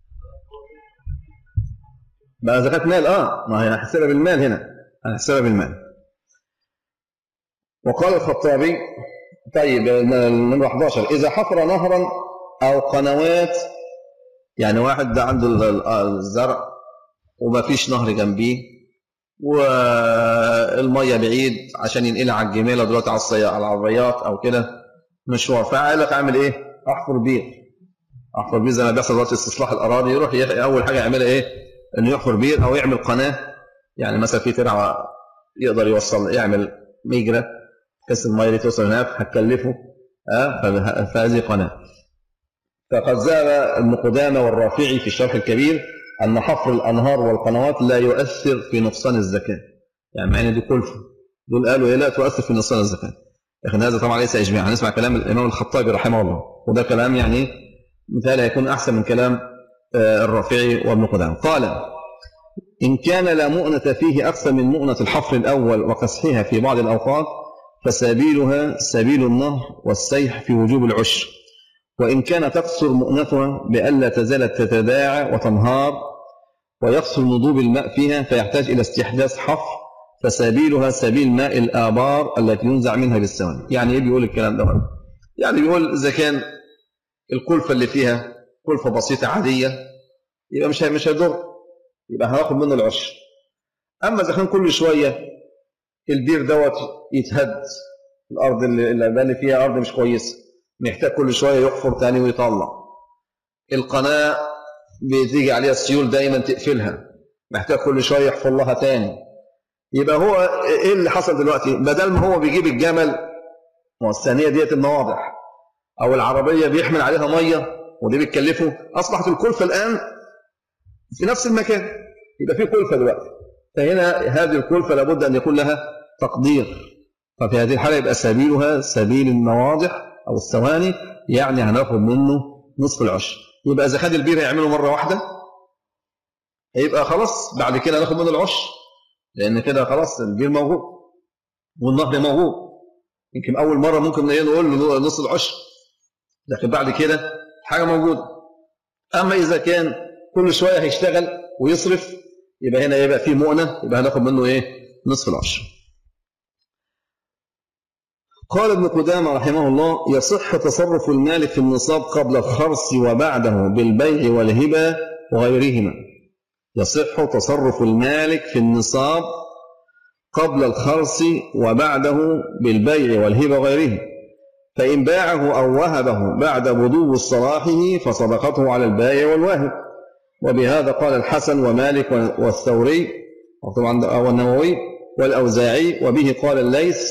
بقى زكاه مال اه ما هي هنحسبها بالمال هنا هنحسبها بالمال وقال الخطابي طيب نمرة 11 إذا حفر نهرا أو قنوات يعني واحد ده عنده الزرع وما فيش نهر جنبيه والمية بعيد عشان ينقلها على الجميلة دلوقتي على السيارة على العربيات أو كده مشوار فقال لك أعمل إيه؟ أحفر بير أحفر بير زي ما بيحصل دلوقتي استصلاح الأراضي يروح أول حاجة يعملها إيه؟ إنه يحفر بير أو يعمل قناة يعني مثلا في ترعة يقدر يوصل يعمل ميجرة كاس المية اللي توصل هناك هتكلفه أه؟ فهذه قناة فقد ذهب ابن قدامة والرافعي في الشرح الكبير أن حفر الأنهار والقنوات لا يؤثر في نقصان الزكاة يعني معنى دي كلفة دول قالوا إيه لا تؤثر في نقصان الزكاة لكن هذا طبعا ليس إجماع هنسمع كلام الإمام الخطابي رحمه الله وده كلام يعني مثال هيكون أحسن من كلام آه، الرافعي وابن قدامة قال إن كان لا مؤنة فيه أكثر من مؤنة الحفر الأول وكسحها في بعض الأوقات فسبيلها سبيل النهر والسيح في وجوب العشر وإن كان تقصر مؤنتها بألا تزال تتداعى وتنهار ويقصر نضوب الماء فيها فيحتاج إلى استحداث حفر فسبيلها سبيل ماء الآبار التي ينزع منها بالثواني يعني إيه بيقول الكلام ده يعني بيقول إذا كان الكلفة اللي فيها كلفة بسيطة عادية يبقى مش مش هيضر يبقى هناخد منه العشر أما إذا كان كل شوية البير دوت يتهد الأرض اللي اللي فيها أرض مش كويسة محتاج كل شوية يحفر تاني ويطلع القناة بتيجي عليها السيول دايما تقفلها محتاج كل شوية يحفر لها تاني يبقى هو ايه اللي حصل دلوقتي بدل ما هو بيجيب الجمل ما الثانية ديت النواضح او العربية بيحمل عليها مية ودي بتكلفه اصبحت الكلفة الان في نفس المكان يبقى في كلفة دلوقتي فهنا هذه الكلفة لابد ان يكون لها تقدير ففي هذه الحالة يبقى سبيلها سبيل النواضح أو الثواني يعني هناخد منه نصف العشر يبقى إذا خد البير هيعمله مرة واحدة هيبقى خلاص بعد كده ناخد منه العشر لأن كده خلاص البير موجود والنهر موجود يمكن أول مرة ممكن نقول له نص العشر لكن بعد كده حاجة موجودة أما إذا كان كل شوية هيشتغل ويصرف يبقى هنا يبقى فيه مؤنة يبقى هناخد منه إيه نصف العشر قال ابن قدامة رحمه الله يصح تصرف المال في النصاب قبل الخرص وبعده بالبيع والهبة وغيرهما يصح تصرف المالك في النصاب قبل الخرص وبعده بالبيع والهبة وغيره فإن باعه أو وهبه بعد بدو صلاحه فصدقته على البائع والواهب وبهذا قال الحسن ومالك والثوري وطبعا والنووي والأوزاعي وبه قال الليث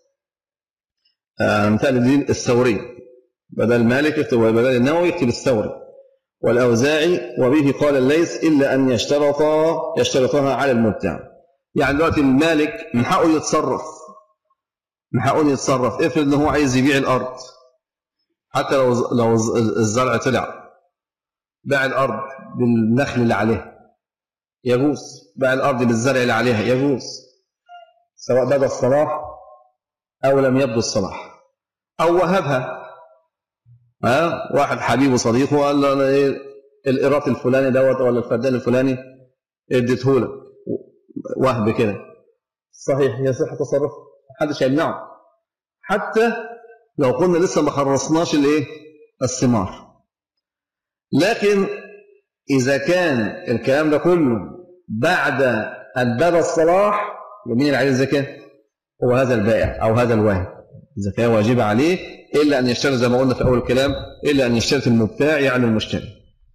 آه، مثال الدين الثوري بدل مالك يكتب بدل النووي يكتب الثوري والأوزاعي وبه قال الليث إلا أن يشترط يشترطها على المبتع يعني دلوقتي المالك من حقه يتصرف من حقه يتصرف افرض ان هو عايز يبيع الأرض حتى لو لو الزرع طلع باع الأرض بالنخل اللي عليها يجوز باع الأرض بالزرع اللي عليها يجوز سواء بدا الصلاح أو لم يبدو الصلاح أو وهبها ها واحد حبيبه صديقه قال له أنا إيه القراط الفلاني دوت ولا الفدان الفلاني اديته لك وهب كده صحيح يصح تصرف محدش هيمنعه حتى لو قلنا لسه ما خلصناش الايه الثمار لكن إذا كان الكلام ده كله بعد أن بدا الصلاح يمين اللي عليه الزكاة هو هذا البائع أو هذا الواهب الزكاة واجبة عليه إلا أن يشتري زي ما قلنا في أول الكلام إلا أن يشتري المبتاع يعني المشتري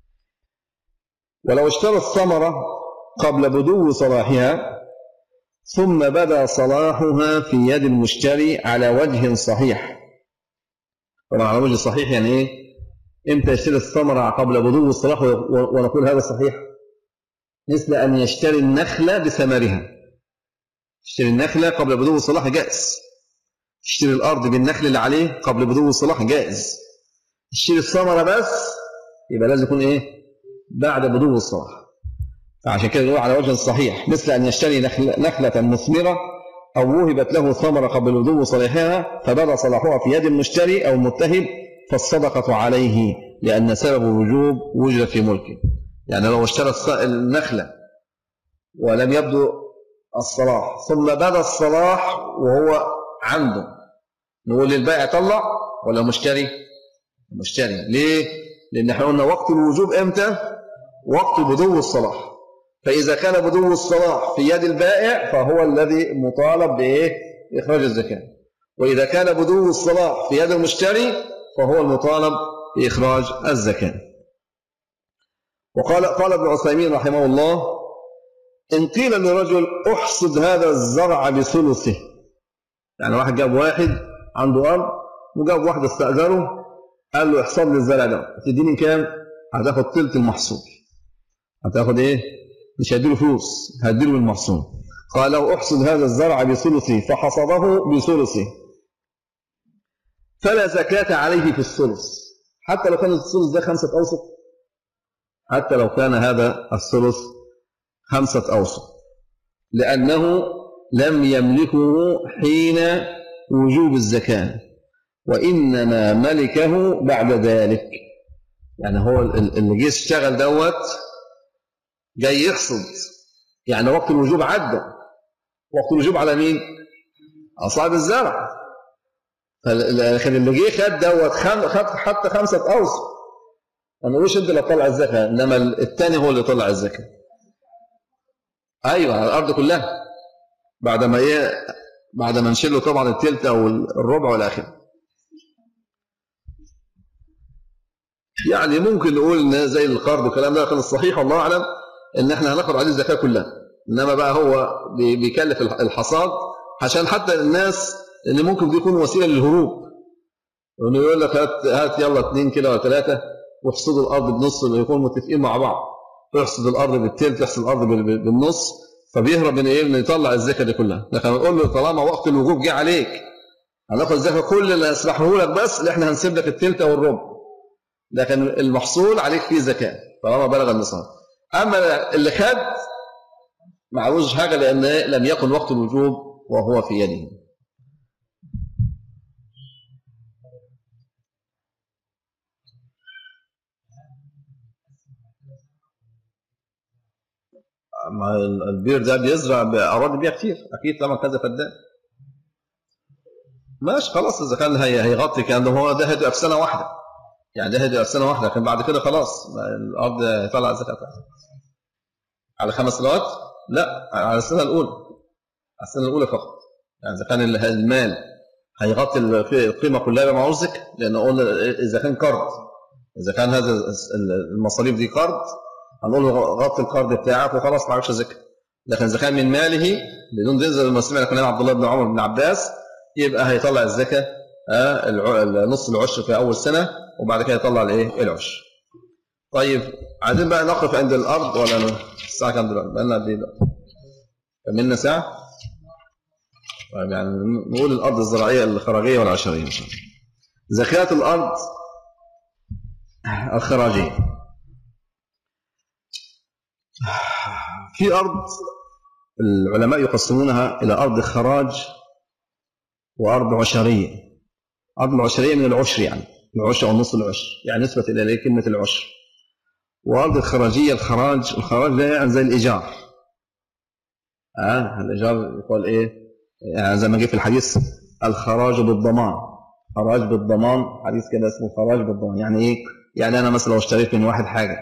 ولو اشترى الثمرة قبل بدو صلاحها ثم بدا صلاحها في يد المشتري على وجه صحيح طبعا على وجه صحيح يعني ايه امتى يشتري الثمرة قبل بدو الصلاح ونقول هذا صحيح مثل أن يشتري النخلة بثمرها يشتري النخلة قبل بدو الصلاح جائز يشتري الأرض بالنخل اللي عليه قبل بدو الصلاح جائز يشتري الثمرة بس يبقى لازم يكون إيه بعد بدو الصلاح فعشان كده نقول على وجه صحيح مثل أن يشتري نخلة, نخلة مثمرة أو وهبت له ثمرة قبل بدو صلاحها فبدا صلاحها في يد المشتري أو المتهب فالصدقة عليه لأن سبب الوجوب وجد في ملكه يعني لو اشترى النخلة ولم يبدو الصلاح ثم بدا الصلاح وهو عنده نقول للبائع طلع ولا مشتري مشتري ليه لأن احنا قلنا وقت الوجوب امتى وقت بدو الصلاح فإذا كان بدو الصلاح في يد البائع فهو الذي مطالب بإيه إخراج الزكاة وإذا كان بدو الصلاح في يد المشتري فهو المطالب بإخراج الزكاة وقال قال ابن عثيمين رحمه الله إن قيل لرجل أحصد هذا الزرع بثلثه يعني واحد جاب واحد عنده أرض وجاب واحد استأجره قال له احصد لي الزرع ده تديني كام؟ هتاخد ثلث المحصول هتاخد ايه؟ مش هديله فلوس هديله بالمحصول قال له احصد هذا الزرع بثلثه فحصده بثلثه فلا زكاة عليه في الثلث حتى لو كان الثلث ده خمسة أوسط حتى لو كان هذا الثلث خمسة أوسط لأنه لم يملكه حين وجوب الزكاة وإنما ملكه بعد ذلك يعني هو اللي جه اشتغل دوت جاي يحصد يعني وقت الوجوب عدى وقت الوجوب على مين؟ أصحاب الزرع لكن اللي جه خد دوت خد حتى خمسة أوسط ما نقولش أنت اللي طلع الزكاة إنما الثاني هو اللي طلع الزكاة أيوه على الأرض كلها بعد ما إيه بعد ما نشيل له طبعا التلت أو الربع والآخر يعني ممكن نقول ان زي القرض والكلام ده كان الصحيح والله اعلم ان احنا هناخد عليه الزكاه كلها انما بقى هو بيكلف الحصاد عشان حتى الناس ان ممكن دي يكون وسيله للهروب انه يقول لك هات هات يلا اثنين كده ولا ثلاثه واحصدوا الارض بنص يكونوا متفقين مع بعض يحصد الارض بالثلث يحصد الارض بالنص فبيهرب من ايه؟ انه يطلع الزكاه دي كلها لكن نقول له طالما وقت الوجوب جه عليك هناخد الزكاه كل اللي هسمحه لك بس اللي احنا هنسيب لك الثلث او الربع لكن المحصول عليك فيه زكاه طالما بلغ النصاب اما اللي خد معهوش حاجه لان لم يكن وقت الوجوب وهو في يده ما البير ده بيزرع اراضي بيها كتير اكيد طبعا كذا فدان ماشي خلاص اذا كان هيغطي كان هو ده هيبقى في سنه واحده يعني ده هيبقى في سنه واحده لكن بعد كده خلاص الارض هيطلع الزكاه بتاعتها على خمس سنوات لا على السنه الاولى على السنه الاولى فقط يعني اذا كان المال هيغطي القيمه كلها يبقى معهوش زكاه لان قلنا اذا كان قرض اذا كان هذا المصاريف دي قرض هنقول له غطي القرض بتاعك وخلاص ما عرفش زكاه لكن اذا كان من ماله بدون تنزل المسلمين كلام عبد الله بن عمر بن عباس يبقى هيطلع الزكاه نص العشر في اول سنه وبعد كده يطلع الايه العشر طيب عايزين بقى نقف عند الارض ولا الساعه كام دلوقتي بقى لنا قد ايه دلوقتي كملنا ساعه طيب يعني نقول الارض الزراعيه الخراجيه والعشريه ان شاء الله زكاه الارض الخراجيه في أرض العلماء يقسمونها إلى أرض خراج وأرض عشرية أرض العشرية من العشر يعني العشر أو نصف العشر يعني نسبة إلى كلمة العشر وأرض الخراجية الخراج الخراج ده يعني زي الإيجار آه الإيجار يقول إيه يعني زي ما جه في الحديث الخراج بالضمان خراج بالضمان حديث كده اسمه خراج بالضمان يعني ايه يعني انا مثلا لو اشتريت من واحد حاجه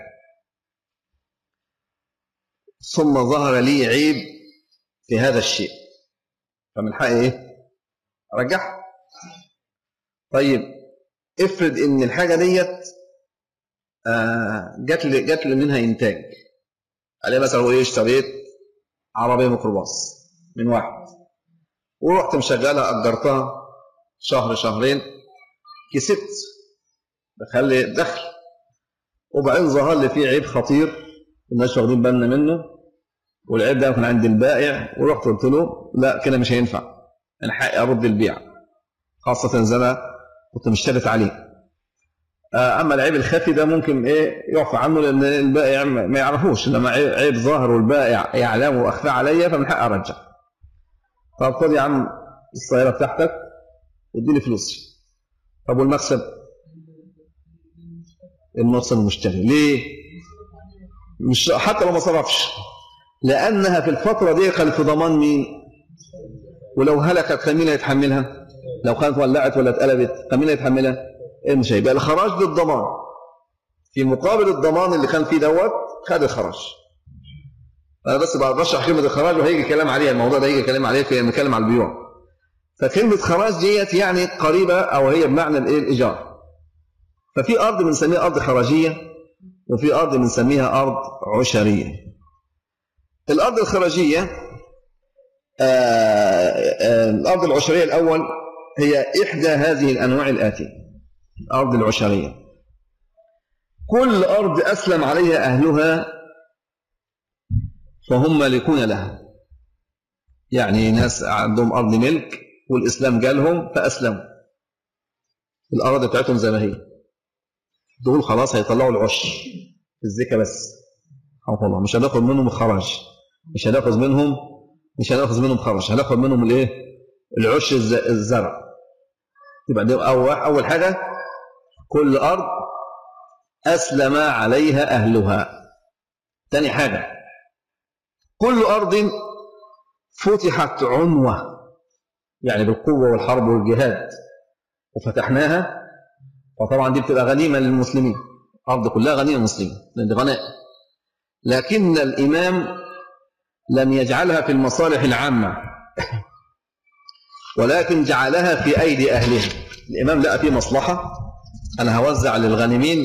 ثم ظهر لي عيب في هذا الشيء فمن حقي ايه ارجعها طيب افرض ان الحاجه ديت آه جات لي جات لي منها انتاج عليه مثلا هو ايه اشتريت عربيه ميكروباص من واحد ورحت مشغلها اجرتها شهر شهرين كسبت بخلي دخل وبعدين ظهر لي فيه عيب خطير الناس واخدين بالنا منه والعيب ده كان عند البائع ورحت قلت له لا كده مش هينفع انا حقي ارد البيع خاصه اذا انا كنت مشترط عليه اما العيب الخفي ده ممكن ايه يعفى عنه لان البائع ما يعرفوش انما عيب ظاهر والبائع يعلمه واخفى عليا فمن حقي ارجع طب خد يا عم السياره بتاعتك واديني فلوسي طب والمكسب المكسب المشتري ليه مش حتى لو ما صرفش لانها في الفتره دي كانت في ضمان مين ولو هلكت كان مين هيتحملها لو كانت ولعت ولا اتقلبت كان مين هيتحملها ايه مش هيبقى الخراج للضمان في مقابل الضمان اللي كان فيه دوت خد الخراج انا بس بشرح كلمه الخراج وهيجي كلام عليها الموضوع ده هيجي كلام عليه في نتكلم على البيوع فكلمه خراج ديت يعني قريبه او هي بمعنى الايه الايجار ففي ارض بنسميها ارض خراجيه وفي ارض بنسميها ارض عشريه الارض الخراجيه آآ آآ الارض العشريه الاول هي احدى هذه الانواع الاتيه الارض العشريه كل ارض اسلم عليها اهلها فهم مالكون لها يعني ناس عندهم أرض ملك والإسلام جالهم فأسلموا الأراضي بتاعتهم زي ما هي دول خلاص هيطلعوا العش الزكاة بس حفظ الله مش هناخد منهم الخراج مش هناخذ منهم مش هناخذ منهم خراج هناخد منهم الايه العش الزرع يبقى دي أول أول حاجة كل أرض أسلم عليها أهلها تاني حاجة كل أرض فتحت عنوة يعني بالقوة والحرب والجهاد وفتحناها فطبعا دي بتبقى غنيمة للمسلمين أرض كلها غنيمة للمسلمين لأن دي غنائم لكن الإمام لم يجعلها في المصالح العامة ولكن جعلها في أيدي أهلها الإمام لقى فيه مصلحة أنا هوزع للغانمين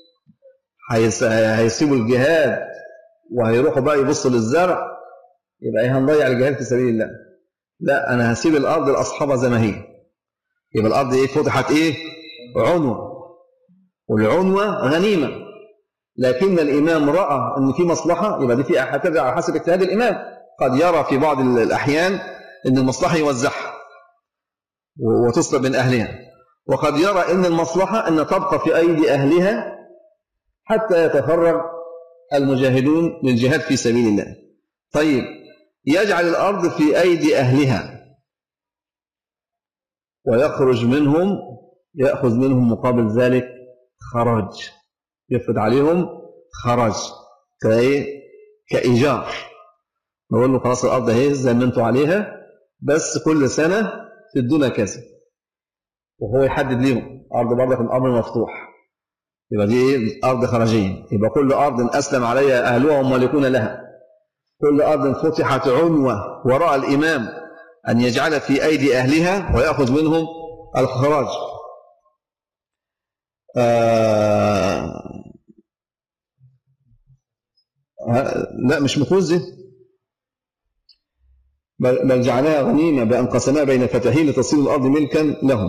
هيسيبوا الجهاد وهيروحوا بقى يبصوا للزرع يبقى ايه هنضيع الجهاد في سبيل الله لا انا هسيب الارض لاصحابها زي ما هي يبقى الارض ايه فتحت ايه عنوه والعنوه غنيمه لكن الامام راى ان في مصلحه يبقى دي في هترجع على حسب اجتهاد الامام قد يرى في بعض الاحيان ان المصلحه يوزعها وتصلب من اهلها وقد يرى ان المصلحه ان تبقى في ايدي اهلها حتى يتفرغ المجاهدون للجهاد في سبيل الله طيب يجعل الأرض في أيدي أهلها ويخرج منهم يأخذ منهم مقابل ذلك خراج يفرض عليهم خراج كإيه؟ كإيجار نقول له خلاص الأرض اهي زي ما انتوا عليها بس كل سنة تدونا كذا وهو يحدد ليهم أرض برضك الأمر مفتوح يبقى دي ايه أرض خراجية يبقى كل أرض أسلم عليها أهلها ومالكون لها كل أرض فتحت عنوة ورأى الإمام أن يجعل في أيدي أهلها ويأخذ منهم الخراج آه لا مش مخوزة بل جعلها غنيمة بأن قسمها بين الفتحين لتصير الأرض ملكا لهم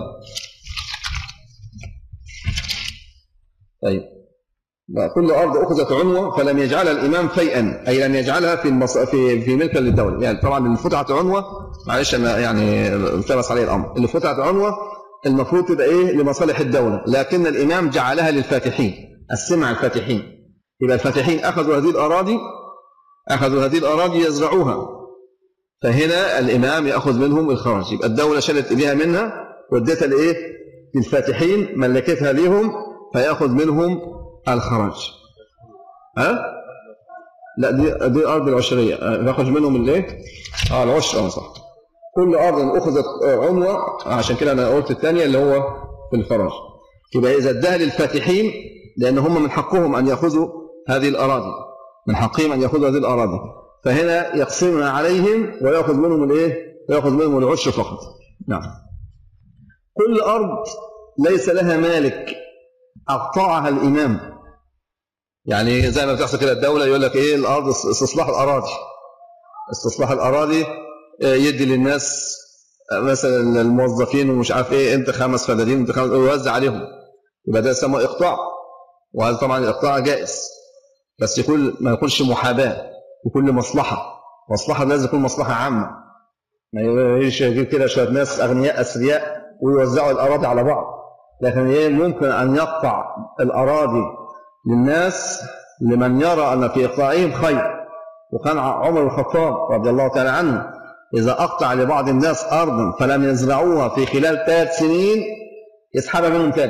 طيب كل أرض أخذت عنوة فلم يجعلها الإمام فيئا أي لم يجعلها في المص... في في ملكا للدولة يعني طبعا اللي فتحت عنوة معلش أنا يعني التبس عليه الأمر اللي فتحت عنوة المفروض تبقى إيه لمصالح الدولة لكن الإمام جعلها للفاتحين السمع الفاتحين يبقى الفاتحين أخذوا هذه الأراضي أخذوا هذه الأراضي يزرعوها فهنا الإمام يأخذ منهم الخراج يبقى الدولة شالت إيديها منها وديتها لإيه للفاتحين ملكتها لهم فيأخذ منهم الخراج ها لا دي دي ارض العشريه ناخذ منهم الايه اه العشر اه صح كل أرض أخذت عنوة عشان كده أنا قلت الثانية اللي هو في الفراج يبقى إذا اداها للفاتحين لأن هم من حقهم أن يأخذوا هذه الأراضي من حقهم أن يأخذوا هذه الأراضي فهنا يقسمها عليهم ويأخذ منهم الإيه؟ ويأخذ منهم العشر فقط نعم كل أرض ليس لها مالك أقطعها الإمام يعني زي ما بتحصل كده الدولة يقول لك إيه الأرض استصلاح الأراضي استصلاح الأراضي آه، يدي للناس آه، مثلا الموظفين ومش عارف إيه أنت خمس فدادين أنت خمس ويوزع عليهم يبقى ده يسمى إقطاع وهذا طبعا الإقطاع جائز بس يكون ما يكونش محاباة يكون لمصلحة مصلحة لازم تكون مصلحة عامة ما يجيش كده شوية ناس أغنياء أثرياء ويوزعوا الأراضي على بعض لكن إيه ممكن أن يقطع الأراضي للناس لمن يرى أن في إقطاعهم خير وكان عمر الخطاب رضي الله تعالى عنه إذا أقطع لبعض الناس أرضا فلم يزرعوها في خلال ثلاث سنين يسحبها منهم تاني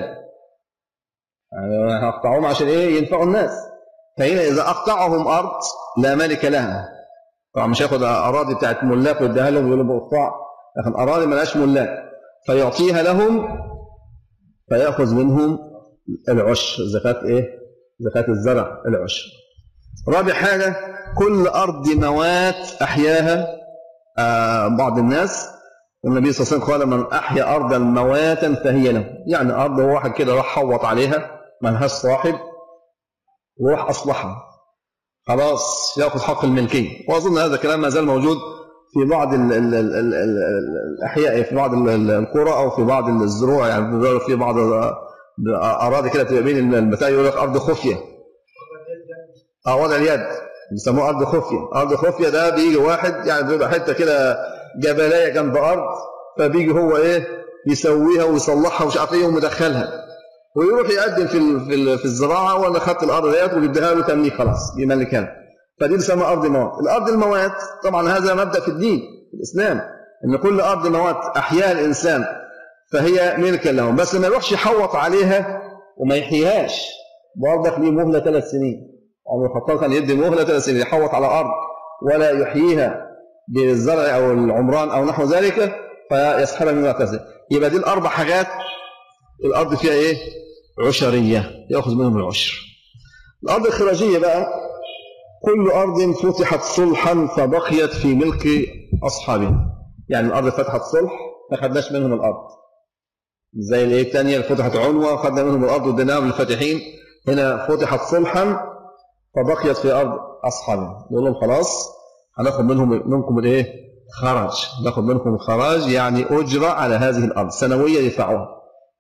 يعني أقطعهم عشان إيه ينفعوا الناس فهنا إذا أقطعهم أرض لا مالك لها طبعا مش هياخد أراضي بتاعت ملاك ويديها لهم ويقول بقطاع لكن أراضي ملهاش ملاك فيعطيها لهم فيأخذ منهم العشر زكاة إيه؟ زكاة الزرع العشر رابع حاجة كل أرض موات أحياها آه بعض الناس والنبي صلى الله عليه وسلم قال من أحيا أرضا مواتا فهي له يعني أرض واحد كده راح حوط عليها ما لهاش صاحب وراح أصلحها خلاص يأخذ حق الملكية وأظن هذا الكلام ما زال موجود في بعض ال ال ال ال ال الأحياء في بعض القرى أو في بعض الزروع يعني في بعض أراضي كده تبقى بين البتاع يقول لك أرض خفية أه وضع اليد بيسموها أرض خفية أرض خفية ده بيجي واحد يعني بيبقى حتة كده جبلية جنب أرض فبيجي هو إيه يسويها ويصلحها ومش عارف إيه ومدخلها ويروح يقدم في في الزراعة وأنا خدت الأرض ديت وجبتها له تمليك خلاص يملكها فدي بتسمى أرض موات الأرض الموات طبعا هذا مبدأ في الدين في الإسلام إن كل أرض موات أحياها الإنسان فهي ملكا لهم بس ما يروحش يحوط عليها وما يحييهاش برضك ليه مهلة ثلاث سنين عمر الخطاب كان يدي مهلة ثلاث سنين يحوط على أرض ولا يحييها بالزرع أو العمران أو نحو ذلك فيسحبها من ثلاث يبقى دي الأربع حاجات الأرض فيها إيه؟ عشرية يأخذ منهم العشر الأرض الخراجية بقى كل أرض فتحت صلحا فبقيت في ملك أصحابها يعني الأرض فتحت صلح ما خدناش منهم الأرض زي الايه الثانيه اللي فتحت عنوه خدنا منهم الارض واديناها للفاتحين هنا فتحت صلحا فبقيت في ارض اصحابها يقول لهم خلاص هناخد منهم منكم الايه خراج ناخد منكم الخراج يعني اجره على هذه الارض سنويه يدفعوها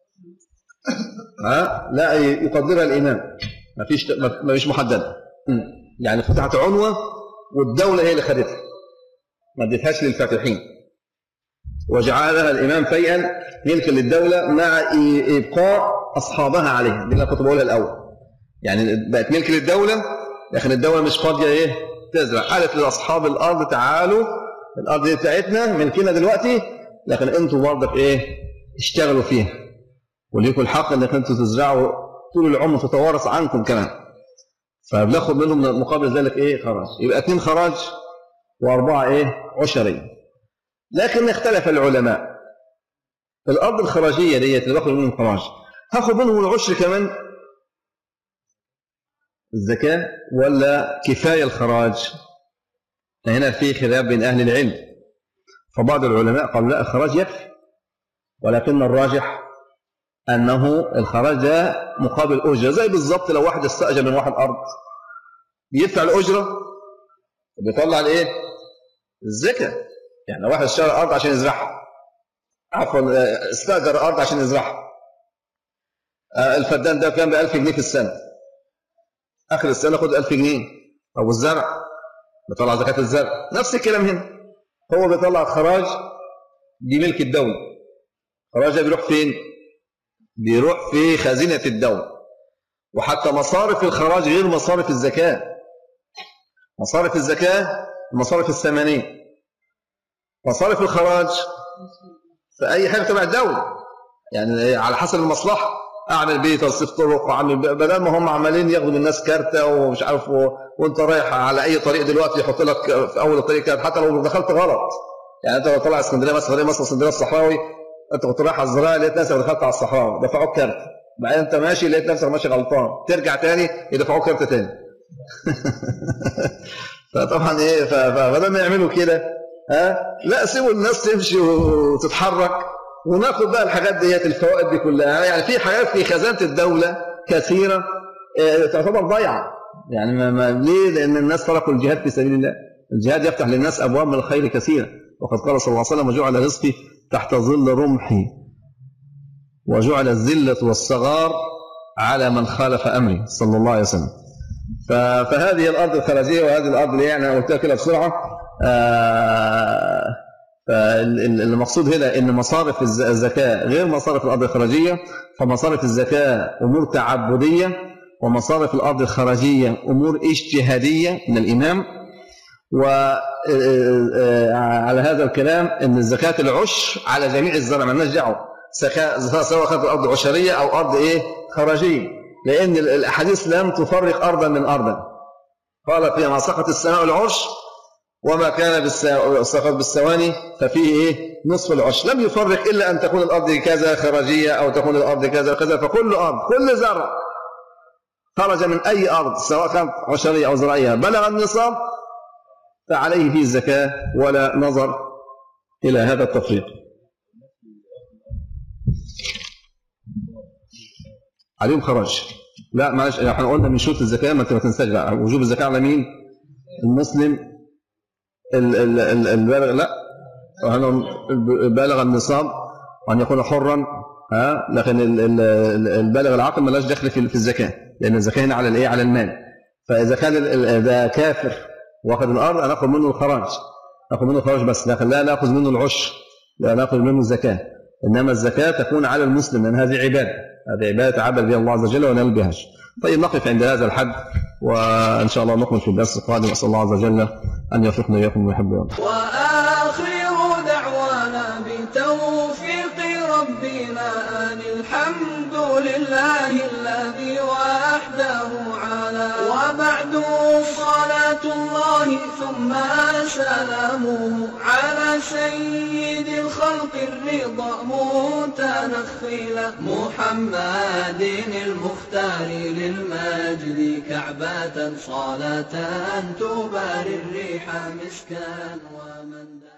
ها لا يقدرها الامام ما فيش ما فيش محدده يعني فتحت عنوه والدوله هي اللي خدتها ما اديتهاش للفاتحين وجعلها الإمام فيئا ملكا للدولة مع إبقاء أصحابها عليها دي اللي أنا كنت بقولها الأول يعني بقت ملك للدولة لكن الدولة مش فاضية إيه تزرع قالت لأصحاب الأرض تعالوا الأرض دي بتاعتنا ملكنا دلوقتي لكن أنتوا برضك إيه اشتغلوا فيها وليكم الحق أنك أنتوا تزرعوا طول العمر تتوارث عنكم كمان فبناخد منهم مقابل ذلك إيه خراج يبقى اثنين خراج وأربعة إيه عشرين لكن اختلف العلماء الأرض الخراجية ديت اللي باخد منهم خراج هاخد منهم العشر كمان الزكاة ولا كفاية الخراج هنا في خلاف بين أهل العلم فبعض العلماء قال لا الخراج يكفي ولكن الراجح أنه الخراج ده مقابل أجرة زي بالظبط لو واحد استأجر من واحد أرض بيدفع الأجرة وبيطلع الإيه؟ الزكاة يعني واحد اشترى أرض عشان يزرعها عفوا استأجر أرض عشان يزرعها آه، الفدان ده كان ب 1000 جنيه في السنة آخر السنة خد 1000 جنيه أو الزرع بيطلع زكاة الزرع نفس الكلام هنا هو بيطلع خراج دي ملك الدولة خراج ده بيروح فين؟ بيروح في خزينة الدولة وحتى مصارف الخراج غير مصارف الزكاة مصارف الزكاة المصارف الثمانية مصارف الخراج في أي حاجة تبع الدولة يعني على حسب المصلحة أعمل بيه توصيف طرق وأعمل بدل ما هم عمالين ياخدوا من الناس كارتة ومش عارف و... وأنت رايح على أي طريق دلوقتي يحط لك في أول الطريق كارت حتى لو دخلت غلط يعني انت لو طلع اسكندريه مثلا طريق مصر اسكندريه الصحراوي انت كنت رايح على الزراعه لقيت نفسك دخلت على الصحراوي دفعوك كارت بعدين انت ماشي لقيت نفسك ماشي غلطان ترجع تاني يدفعوك كارت تاني فطبعا ايه ف- ف- فلما يعملوا كده ها لا سيبوا الناس تمشي وتتحرك وناخد بقى الحاجات ديت الفوائد دي كلها يعني في حاجات في خزانه الدوله كثيره آه، تعتبر ضيعه يعني ما ما ليه؟ لان الناس تركوا الجهاد في سبيل الله الجهاد يفتح للناس ابواب من الخير كثيره وقد قال صلى الله عليه وسلم وجعل رزقي تحت ظل رمحي وجعل الذله والصغار على من خالف امري صلى الله عليه وسلم ف- فهذه الارض الخارجيه وهذه الارض اللي يعني انا قلتها كده بسرعه آه، فالمقصود هنا ان مصارف الز- الزكاه غير مصارف الارض الخارجيه فمصارف الزكاه امور تعبديه ومصارف الارض الخارجيه امور اجتهاديه من الامام وعلى هذا الكلام ان الزكاه العشر على جميع الزرع مالناش دعوه زكاه سواء كانت الارض عشريه او ارض ايه خارجيه لان الاحاديث لم تفرق ارضا من ارضا قال فيها ما سقط السماء العرش وما كان بالسا- سقط بالثواني ففيه ايه نصف العشر لم يفرق الا ان تكون الارض كذا خارجيه او تكون الارض كذا وكذا فكل ارض كل زرع خرج من اي ارض سواء كانت عشريه او زراعيه بلغ النصاب فعليه فيه الزكاه ولا نظر الى هذا التفريق عليهم خراج لا معلش احنا قلنا من شروط الزكاه ما انت ما تنساش بقى وجوب الزكاه على مين؟ المسلم ال- ال- ال- البالغ لا احنا بالغ النصاب وان يكون حرا ها لكن ال- ال- ال- البالغ العاقل ملاش دخل في في الزكاه لان الزكاه هنا على الايه؟ على المال فاذا كان ال- ال- ده كافر واخد الارض هناخد منه الخراج ناخد منه الخراج بس لكن لا ناخذ منه العشر لا ناخذ منه الزكاه انما الزكاه تكون على المسلم لان هذه عباده هذه عباده تعبد بها الله عز وجل ونال بها أجر. طيب نقف عند هذا الحد وان شاء الله نكمل في الدرس القادم اسال الله عز وجل ان يوفقنا واياكم ويحب ويرضى وآخر دعوانا بتوفيق ربنا أن الحمد لله الذي وحده على وبعد صلاة الله ثم سلامه على سيد الخلق الرضا متنخلا محمد المختار للمجد كعبة صلاة تباري الريح مسكا ومن دعا